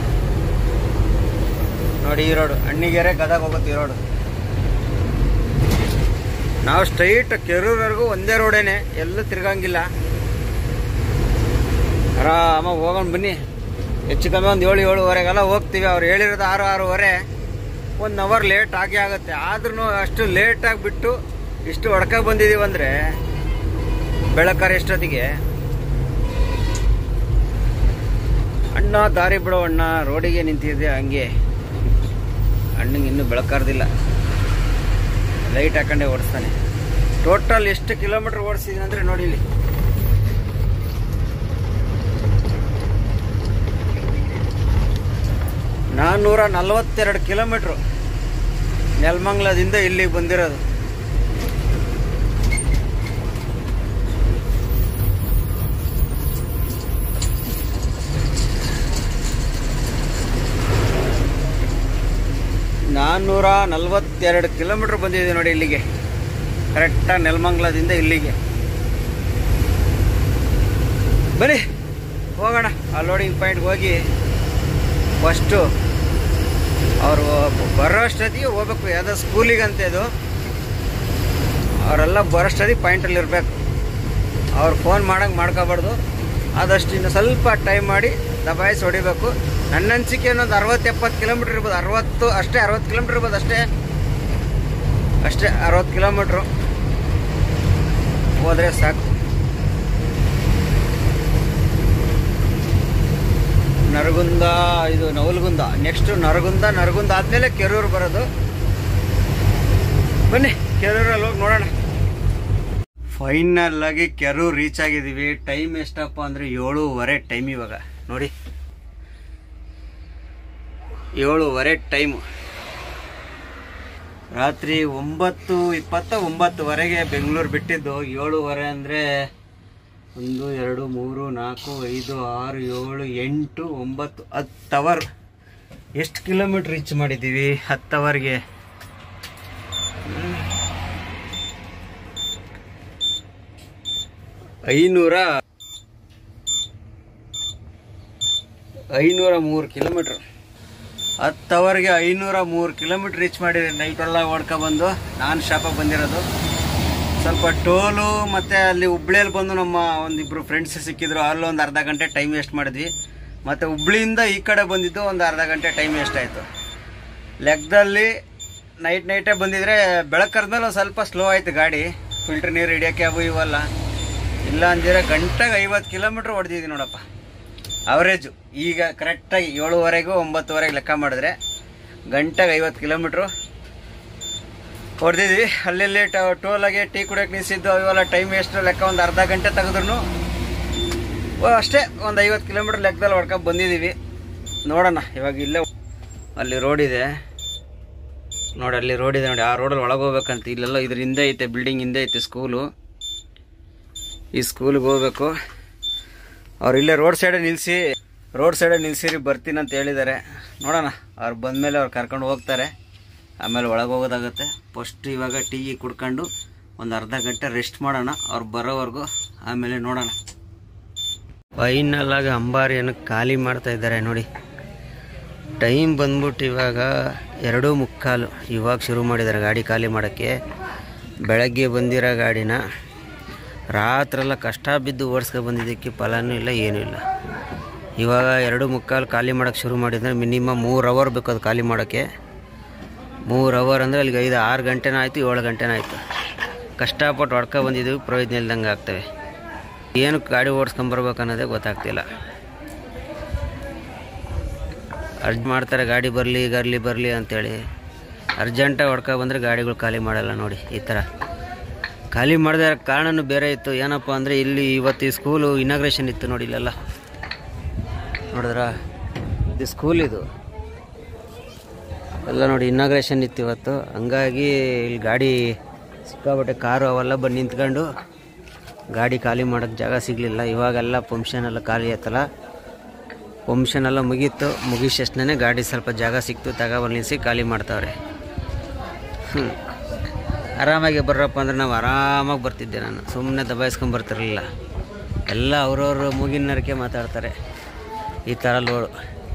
S1: ನೋಡಿ ಈ ರೋಡು ಅಣ್ಣಿಗೆರೆ ಗದಗ ಹೋಗುತ್ತೆ ಈ ರೋಡು ನಾವು ಸ್ಟ್ರೈಟ್ ಕೆರೂರ್ವರೆಗೂ ಒಂದೇ ರೋಡೇನೆ ಎಲ್ಲೂ ತಿರ್ಗಂಗಿಲ್ಲ ಆರಾಮಾಗಿ ಹೋಗೋಣ ಬನ್ನಿ ಹೆಚ್ಚು ಕಮ್ಮಿ ಒಂದು ಏಳು ಏಳುವರೆಗೆಲ್ಲ ಹೋಗ್ತೀವಿ ಅವ್ರು ಹೇಳಿರೋದು ಆರು ಆರೂವರೆ ಒಂದು ಅವರ್ ಲೇಟ್ ಆಗೇ ಆಗುತ್ತೆ ಆದ್ರೂ ಅಷ್ಟು ಲೇಟಾಗಿ ಬಿಟ್ಟು ಇಷ್ಟು ಹೊಡ್ಕ ಬಂದಿದ್ದೀವಿ ಅಂದರೆ ಬೆಳಕರ ಎಷ್ಟೊತ್ತಿಗೆ ಅಣ್ಣ ದಾರಿ ಬಿಡೋ ಅಣ್ಣ ರೋಡಿಗೆ ನಿಂತಿದೆ ಹಂಗೆ ಅಣ್ಣಂಗೆ ಇನ್ನೂ ಬೆಳಕಾರ್ದಿಲ್ಲ ಲೈಟ್ ಹಾಕೊಂಡೆ ಓಡಿಸ್ತಾನೆ ಟೋಟಲ್ ಎಷ್ಟು ಕಿಲೋಮೀಟರ್ ಓಡಿಸಿದ್ದೀನಿ ಅಂದರೆ ನೋಡಿ ಇಲ್ಲಿ ನಾನ್ನೂರ ನಲವತ್ತೆರಡು ಕಿಲೋಮೀಟ್ರು ನೆಲಮಂಗ್ಲದಿಂದ ಇಲ್ಲಿಗೆ ಬಂದಿರೋದು ನಾನ್ನೂರ ನಲವತ್ತೆರಡು ಕಿಲೋಮೀಟ್ರ್ ಬಂದಿದೆ ನೋಡಿ ಇಲ್ಲಿಗೆ ಕರೆಕ್ಟಾಗಿ ನೆಲಮಂಗ್ಲದಿಂದ ಇಲ್ಲಿಗೆ ಬನ್ನಿ ಹೋಗೋಣ ಆ ಲೋಡಿಂಗ್ ಪಾಯಿಂಟ್ಗೆ ಹೋಗಿ ಫಸ್ಟು ಅವರು ಬರೋ ಅಷ್ಟೊತ್ತಿಗೆ ಹೋಗ್ಬೇಕು ಯಾವುದೋ ಸ್ಕೂಲಿಗಂತ ಇದು ಅವರೆಲ್ಲ ಬರೋಷ್ಟೊತ್ತಿಗೆ ಪಾಯಿಂಟಲ್ಲಿ ಇರಬೇಕು ಅವ್ರು ಫೋನ್ ಮಾಡಂಗೆ ಮಾಡ್ಕೋಬಾರ್ದು ಆದಷ್ಟು ಇನ್ನು ಸ್ವಲ್ಪ ಟೈಮ್ ಮಾಡಿ ದಬಾಯಿಸಿ ಹೊಡಿಬೇಕು ನನ್ನ ಅನಿಸಿಕೆ ಇನ್ನೊಂದು ಅರವತ್ತು ಎಪ್ಪತ್ತು ಕಿಲೋಮೀಟ್ರ್ ಇರ್ಬೋದು ಅರವತ್ತು ಅಷ್ಟೇ ಅರವತ್ತು ಕಿಲೋಮೀಟ್ರ್ ಇರ್ಬೋದು ಅಷ್ಟೇ ಅಷ್ಟೇ ಅರವತ್ತು ಕಿಲೋಮೀಟ್ರು ಹೋದರೆ ಸಾಕು ನರಗುಂದ ಇದು ನವಲ್ಗುಂದ ನೆಕ್ಸ್ಟ್ ನರಗುಂದ ನರಗುಂದ ಆದಮೇಲೆ ಕೆರೂರು ಬರೋದು ಬನ್ನಿ ಕೆರೂರಲ್ಲಿ ಹೋಗಿ ನೋಡೋಣ ಫೈನಲ್ ಆಗಿ ಕೆರೂರು ರೀಚ್ ಆಗಿದ್ದೀವಿ ಟೈಮ್ ಎಷ್ಟಪ್ಪ ಅಂದರೆ ಏಳುವರೆ ಟೈಮ್ ಇವಾಗ ನೋಡಿ ಏಳುವರೆ ಟೈಮು ರಾತ್ರಿ ಒಂಬತ್ತು ಇಪ್ಪತ್ತ ಒಂಬತ್ತುವರೆಗೆ ಬೆಂಗಳೂರು ಬಿಟ್ಟಿದ್ದು ಏಳುವರೆ ಅಂದರೆ ಒಂದು ಎರಡು ಮೂರು ನಾಲ್ಕು ಐದು ಆರು ಏಳು ಎಂಟು ಒಂಬತ್ತು ಹತ್ತು ಅವರ್ ಎಷ್ಟು ಕಿಲೋಮೀಟ್ರ್ ರೀಚ್ ಮಾಡಿದ್ದೀವಿ ಹತ್ತು ಅವರ್ಗೆ ಐನೂರ ಐನೂರ ಮೂರು ಕಿಲೋಮೀಟ್ರ್ ಹತ್ತು ಅವರ್ಗೆ ಐನೂರ ಮೂರು ಕಿಲೋಮೀಟ್ರ್ ರೀಚ್ ಮಾಡಿರಿ ನೈಟೆಲ್ಲ ಓಡ್ಕೊಬಂದು ನಾನು ಶಾಪಾಗಿ ಬಂದಿರೋದು ಸ್ವಲ್ಪ ಟೋಲು ಮತ್ತು ಅಲ್ಲಿ ಹುಬ್ಳಿಯಲ್ಲಿ ಬಂದು ನಮ್ಮ ಒಂದಿಬ್ಬರು ಫ್ರೆಂಡ್ಸ್ ಸಿಕ್ಕಿದ್ರು ಅಲ್ಲೊಂದು ಅರ್ಧ ಗಂಟೆ ಟೈಮ್ ವೇಸ್ಟ್ ಮಾಡಿದ್ವಿ ಮತ್ತು ಹುಬ್ಳಿಯಿಂದ ಈ ಕಡೆ ಬಂದಿದ್ದು ಒಂದು ಅರ್ಧ ಗಂಟೆ ಟೈಮ್ ಎಷ್ಟಾಯಿತು ಲೆಕ್ಕದಲ್ಲಿ ನೈಟ್ ನೈಟೇ ಬಂದಿದ್ರೆ ಬೆಳಕರ್ದ್ಮೇಲೆ ಒಂದು ಸ್ವಲ್ಪ ಸ್ಲೋ ಆಯಿತು ಗಾಡಿ ಫಿಲ್ಟ್ರ್ ನೀರು ಹಿಡಿಯೋಕ್ಕೆ ಅವು ಇವಲ್ಲ ಇಲ್ಲ ಅಂದಿದ್ರೆ ಗಂಟೆಗೆ ಐವತ್ತು ಕಿಲೋಮೀಟ್ರ್ ಹೊಡೆದಿದ್ದೀವಿ ನೋಡಪ್ಪ ಅವರೇಜು ಈಗ ಕರೆಕ್ಟಾಗಿ ಏಳುವರೆಗೂ ಒಂಬತ್ತುವರೆಗೆ ಲೆಕ್ಕ ಮಾಡಿದ್ರೆ ಗಂಟೆಗೆ ಐವತ್ತು ಕಿಲೋಮೀಟ್ರು ಹೊಡೆದಿದ್ವಿ ಅಲ್ಲೆಲ್ಲಿ ಟೋಲಾಗೆ ಟೀ ಕುಡಿಯೋಕೆ ನಿಲ್ಸಿದ್ದು ಅವೆಲ್ಲ ಟೈಮ್ ಎಷ್ಟು ಲೆಕ್ಕ ಒಂದು ಅರ್ಧ ಗಂಟೆ ತೆಗೆದ್ರು ಅಷ್ಟೇ ಒಂದು ಐವತ್ತು ಕಿಲೋಮೀಟ್ರ್ ಲೆಕ್ಕದಲ್ಲಿ ಹೊಡ್ಕೊಂಡು ಬಂದಿದ್ದೀವಿ ನೋಡೋಣ ಇವಾಗ ಇಲ್ಲೇ ಅಲ್ಲಿ ರೋಡ್ ಇದೆ ನೋಡಿ ಅಲ್ಲಿ ರೋಡ್ ಇದೆ ನೋಡಿ ಆ ರೋಡಲ್ಲಿ ಒಳಗೆ ಹೋಗ್ಬೇಕಂತ ಇಲ್ಲೆಲ್ಲ ಇದ್ರ ಹಿಂದೆ ಐತೆ ಬಿಲ್ಡಿಂಗ್ ಹಿಂದೆ ಐತೆ ಸ್ಕೂಲು ಈ ಸ್ಕೂಲಿಗೆ ಹೋಗ್ಬೇಕು ಅವ್ರು ಇಲ್ಲೇ ರೋಡ್ ಸೈಡೇ ನಿಲ್ಲಿಸಿ ರೋಡ್ ಸೈಡೇ ನಿಲ್ಸಿರಿ ಬರ್ತೀನಿ ಅಂತ ಹೇಳಿದ್ದಾರೆ ನೋಡೋಣ ಅವ್ರು ಬಂದಮೇಲೆ ಅವ್ರು ಕರ್ಕೊಂಡು ಹೋಗ್ತಾರೆ ಆಮೇಲೆ ಒಳಗೆ ಹೋಗೋದಾಗುತ್ತೆ ಫಸ್ಟ್ ಇವಾಗ ಟೀ ಕುಡ್ಕೊಂಡು ಒಂದು ಅರ್ಧ ಗಂಟೆ ರೆಸ್ಟ್ ಮಾಡೋಣ ಅವ್ರು ಬರೋವರೆಗೂ ಆಮೇಲೆ ನೋಡೋಣ ಫೈನಲ್ ಆಗಿ ಅಂಬಾರಿಯನ್ನು ಖಾಲಿ ಮಾಡ್ತಾ ಇದ್ದಾರೆ ನೋಡಿ ಟೈಮ್ ಬಂದ್ಬಿಟ್ಟು ಇವಾಗ ಎರಡು ಮುಕ್ಕಾಲು ಇವಾಗ ಶುರು ಮಾಡಿದ್ದಾರೆ ಗಾಡಿ ಖಾಲಿ ಮಾಡೋಕ್ಕೆ ಬೆಳಗ್ಗೆ ಬಂದಿರೋ ಗಾಡಿನ ರಾತ್ರೆಲ್ಲ ಕಷ್ಟ ಬಿದ್ದು ಓಡಿಸ್ಕೊ ಬಂದಿದ್ದಕ್ಕೆ ಫಲನೂ ಇಲ್ಲ ಏನೂ ಇಲ್ಲ ಇವಾಗ ಎರಡು ಮುಕ್ಕಾಲು ಖಾಲಿ ಮಾಡೋಕ್ಕೆ ಶುರು ಮಾಡಿದ್ರೆ ಮಿನಿಮಮ್ ಮೂರು ಅವರ್ ಬೇಕು ಅದು ಖಾಲಿ ಮಾಡೋಕ್ಕೆ ಮೂರು ಅವರ್ ಅಂದರೆ ಅಲ್ಲಿಗೆ ಐದು ಆರು ಗಂಟೆನೂ ಆಯಿತು ಏಳು ಗಂಟೆನೂ ಆಯಿತು ಕಷ್ಟಪಟ್ಟು ಹೊಡ್ಕೊ ಬಂದಿದ್ದೀವಿ ಪ್ರಯೋಜನ ಇಲ್ದಂಗೆ ಆಗ್ತವೆ ಏನು ಗಾಡಿ ಓಡಿಸ್ಕೊಂಬರ್ಬೇಕು ಅನ್ನೋದೇ ಗೊತ್ತಾಗ್ತಿಲ್ಲ ಅರ್ಜ್ ಮಾಡ್ತಾರೆ ಗಾಡಿ ಬರಲಿ ಗರ್ಲಿ ಬರಲಿ ಅಂತೇಳಿ ಅರ್ಜೆಂಟಾಗಿ ಹೊಡ್ಕೊ ಬಂದರೆ ಗಾಡಿಗಳು ಖಾಲಿ ಮಾಡಲ್ಲ ನೋಡಿ ಈ ಥರ ಖಾಲಿ ಮಾಡದೇ ಕಾರಣನೂ ಬೇರೆ ಇತ್ತು ಏನಪ್ಪ ಅಂದರೆ ಇಲ್ಲಿ ಇವತ್ತು ಈ ಸ್ಕೂಲು ಇನಾಗ್ರೇಷನ್ ಇತ್ತು ನೋಡಿ ಇಲ್ಲೆಲ್ಲ ನೋಡಿದ್ರ ಇದು ಸ್ಕೂಲ್ ಇದು ಎಲ್ಲ ನೋಡಿ ಇನಾಗ್ರೇಷನ್ ಇತ್ತು ಇವತ್ತು ಹಂಗಾಗಿ ಇಲ್ಲಿ ಗಾಡಿ ಸಿಕ್ಕಾಬಟ್ಟೆ ಕಾರು ಅವೆಲ್ಲ ಬಂದು ನಿಂತ್ಕೊಂಡು ಗಾಡಿ ಖಾಲಿ ಮಾಡೋಕ್ಕೆ ಜಾಗ ಸಿಗಲಿಲ್ಲ ಇವಾಗೆಲ್ಲ ಫಂಕ್ಷನ್ ಎಲ್ಲ ಖಾಲಿ ಆಯ್ತಲ್ಲ ಫಂಕ್ಷನ್ ಎಲ್ಲ ಮುಗೀತು ಮುಗಿಸಷ್ಟೇ ಗಾಡಿ ಸ್ವಲ್ಪ ಜಾಗ ಸಿಕ್ತು ತಗೊಬಂದು ನಿಲ್ಲಿಸಿ ಖಾಲಿ ಮಾಡ್ತಾವ್ರೆ ಹ್ಞೂ ಆರಾಮಾಗಿ ಬರ್ರಪ್ಪ ಅಂದ್ರೆ ನಾವು ಆರಾಮಾಗಿ ಬರ್ತಿದ್ದೆ ನಾನು ಸುಮ್ಮನೆ ದಬಾಯಿಸ್ಕೊಂಡು ಬರ್ತಿರಲಿಲ್ಲ ಎಲ್ಲ ಅವ್ರವ್ರ ಮೂಗಿನರಕ್ಕೆ ಮಾತಾಡ್ತಾರೆ ಈ ಥರ ಲೋಡು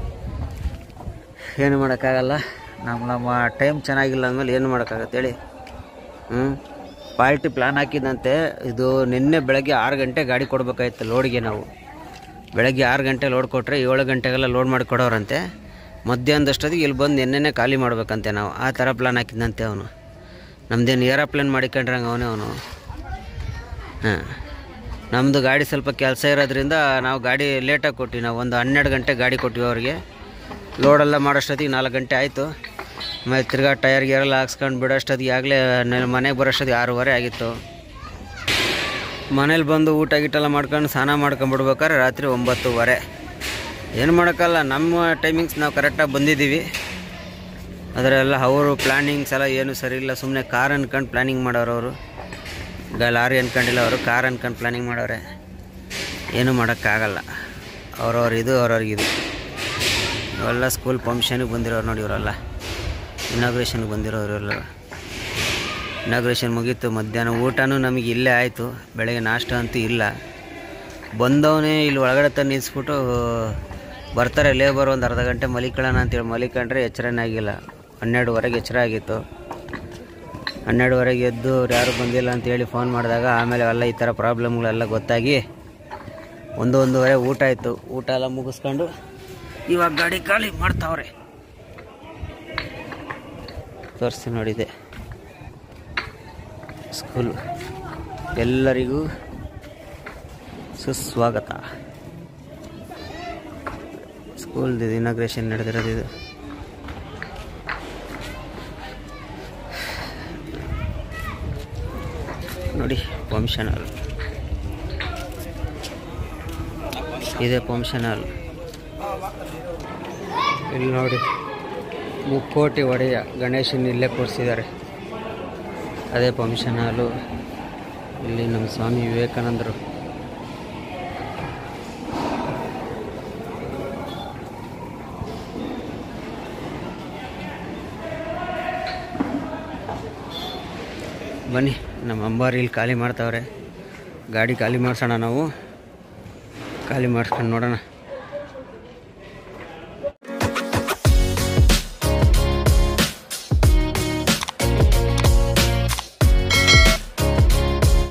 S1: ಏನು ಮಾಡೋಕ್ಕಾಗಲ್ಲ ನಮ್ಮ ನಮ್ಮ ಟೈಮ್ ಚೆನ್ನಾಗಿಲ್ಲ ಅಂದಮೇಲೆ ಏನು ಮಾಡೋಕ್ಕಾಗತ್ತೆ ಹೇಳಿ ಹ್ಞೂ ಪಾರ್ಟಿ ಪ್ಲ್ಯಾನ್ ಹಾಕಿದಂತೆ ಇದು ನಿನ್ನೆ ಬೆಳಗ್ಗೆ ಆರು ಗಂಟೆ ಗಾಡಿ ಕೊಡಬೇಕಾಯ್ತು ಲೋಡ್ಗೆ ನಾವು ಬೆಳಗ್ಗೆ ಆರು ಗಂಟೆ ಲೋಡ್ ಕೊಟ್ಟರೆ ಏಳು ಗಂಟೆಗೆಲ್ಲ ಲೋಡ್ ಮಾಡಿ ಕೊಡೋರಂತೆ ಮಧ್ಯಾಹ್ನದಷ್ಟೊತ್ತಿಗೆ ಇಲ್ಲಿ ಬಂದು ನಿನ್ನೆನೇ ಖಾಲಿ ಮಾಡ್ಬೇಕಂತೆ ನಾವು ಆ ಥರ ಪ್ಲ್ಯಾನ್ ಹಾಕಿದ್ದಂತೆ ಅವನು ನಮ್ದೇನು ಏರೋಪ್ಲೇನ್ ಮಾಡಿಕೊಂಡ್ರಂಗೆ ಅವನೇ ಅವನು ಹಾಂ ನಮ್ಮದು ಗಾಡಿ ಸ್ವಲ್ಪ ಕೆಲಸ ಇರೋದ್ರಿಂದ ನಾವು ಗಾಡಿ ಲೇಟಾಗಿ ಕೊಟ್ಟಿವಿ ನಾವು ಒಂದು ಹನ್ನೆರಡು ಗಂಟೆ ಗಾಡಿ ಕೊಟ್ಟಿವಿ ಅವ್ರಿಗೆ ಲೋಡೆಲ್ಲ ಮಾಡೋಷ್ಟೊತ್ತಿಗೆ ನಾಲ್ಕು ಗಂಟೆ ಆಯಿತು ಆಮೇಲೆ ತಿರ್ಗಾ ಟೈರ್ ಗೀರೆಲ್ಲ ಹಾಕ್ಸ್ಕೊಂಡು ಬಿಡೋಷ್ಟೊತ್ತಿಗೆ ಆಗಲೇ ಮನೆಗೆ ಬರೋಷ್ಟೊತ್ತಿಗೆ ಆರೂವರೆ ಆಗಿತ್ತು ಮನೇಲಿ ಬಂದು ಊಟ ಗೀಟೆಲ್ಲ ಮಾಡ್ಕೊಂಡು ಸ್ನಾನ ಮಾಡ್ಕೊಂಬಿಡ್ಬೇಕಾದ್ರೆ ರಾತ್ರಿ ಒಂಬತ್ತುವರೆ ಏನು ಮಾಡೋಕ್ಕಲ್ಲ ನಮ್ಮ ಟೈಮಿಂಗ್ಸ್ ನಾವು ಕರೆಕ್ಟಾಗಿ ಬಂದಿದ್ದೀವಿ ಅದರೆಲ್ಲ ಅವರು ಪ್ಲ್ಯಾನಿಂಗ್ಸ್ ಎಲ್ಲ ಏನು ಸರಿ ಇಲ್ಲ ಸುಮ್ಮನೆ ಕಾರ್ ಅನ್ಕೊಂಡು ಪ್ಲ್ಯಾನಿಂಗ್ ಮಾಡೋರು ಅವರು ಈಗ ಲಾರಿ ಅನ್ಕೊಂಡಿಲ್ಲ ಅವರು ಕಾರ್ ಅನ್ಕೊಂಡು ಪ್ಲ್ಯಾನಿಂಗ್ ಮಾಡೋರೆ ಏನೂ ಮಾಡೋಕ್ಕಾಗಲ್ಲ ಅವ್ರವ್ರ ಇದು ಅವ್ರವ್ರಿಗೆ ಇದು ಇವೆಲ್ಲ ಸ್ಕೂಲ್ ಫಂಕ್ಷನಿಗೆ ಬಂದಿರೋರು ನೋಡಿ ಇವರೆಲ್ಲ ಇನಾಗ್ರೇಷನ್ಗೆ ಬಂದಿರೋರು ಎಲ್ಲ ಇನಾಗ್ರೇಷನ್ ಮುಗೀತು ಮಧ್ಯಾಹ್ನ ಊಟನೂ ನಮಗೆ ಇಲ್ಲೇ ಆಯಿತು ಬೆಳಗ್ಗೆ ನಾಷ್ಟ ಅಂತೂ ಇಲ್ಲ ಬಂದವನೇ ಇಲ್ಲಿ ಒಳಗಡೆ ತಂದು ನಿಲ್ಲಿಸ್ಬಿಟ್ಟು ಬರ್ತಾರೆ ಲೇಬರ್ ಒಂದು ಅರ್ಧ ಗಂಟೆ ಮಲಿಕೊಳ್ಳೋಣ ಅಂತೇಳಿ ಮಲಿಕೊಂಡ್ರೆ ಎಚ್ಚರನೇ ಆಗಿಲ್ಲ ಹನ್ನೆರಡುವರೆಗೆ ಎಚ್ಚರ ಆಗಿತ್ತು ಹನ್ನೆರಡುವರೆಗೆ ಎದ್ದು ಅವ್ರು ಯಾರು ಬಂದಿಲ್ಲ ಅಂತೇಳಿ ಫೋನ್ ಮಾಡಿದಾಗ ಆಮೇಲೆ ಎಲ್ಲ ಈ ಥರ ಪ್ರಾಬ್ಲಮ್ಗಳೆಲ್ಲ ಗೊತ್ತಾಗಿ ಒಂದು ಒಂದೂವರೆ ಊಟ ಆಯಿತು ಊಟ ಎಲ್ಲ ಮುಗಿಸ್ಕೊಂಡು ಇವಾಗ ಗಾಡಿ ಖಾಲಿ ಮಾಡ್ತಾವ್ರೆ ತೋರಿಸಿ ನೋಡಿದೆ ಸ್ಕೂಲು ಎಲ್ಲರಿಗೂ ಸುಸ್ವಾಗತ ಸ್ಕೂಲ್ದು ಇನಾಗ್ರೇಷನ್ ನಡೆದಿರೋದು ಇದು ನೋಡಿ ಫಂಕ್ಷನ್ ಹಾಲ್ ಇದೆ ಫಂಕ್ಷನ್ ಹಾಲ್ ಇಲ್ಲಿ ನೋಡಿ ಮುಕ್ಕೋಟಿ ಒಡೆಯ ಗಣೇಶನ ಇಲ್ಲೇ ಕೂರಿಸಿದ್ದಾರೆ ಅದೇ ಫಂಕ್ಷನ್ ಹಾಲು ಇಲ್ಲಿ ನಮ್ಮ ಸ್ವಾಮಿ ವಿವೇಕಾನಂದರು ಬನ್ನಿ ನಮ್ಮ ಅಂಬಾರಿ ಇಲ್ಲಿ ಖಾಲಿ ಮಾಡ್ತಾವ್ರೆ ಗಾಡಿ ಖಾಲಿ ಮಾಡ್ಸೋಣ ನಾವು ಖಾಲಿ ಮಾಡಿಸ್ಕೊಂಡು ನೋಡೋಣ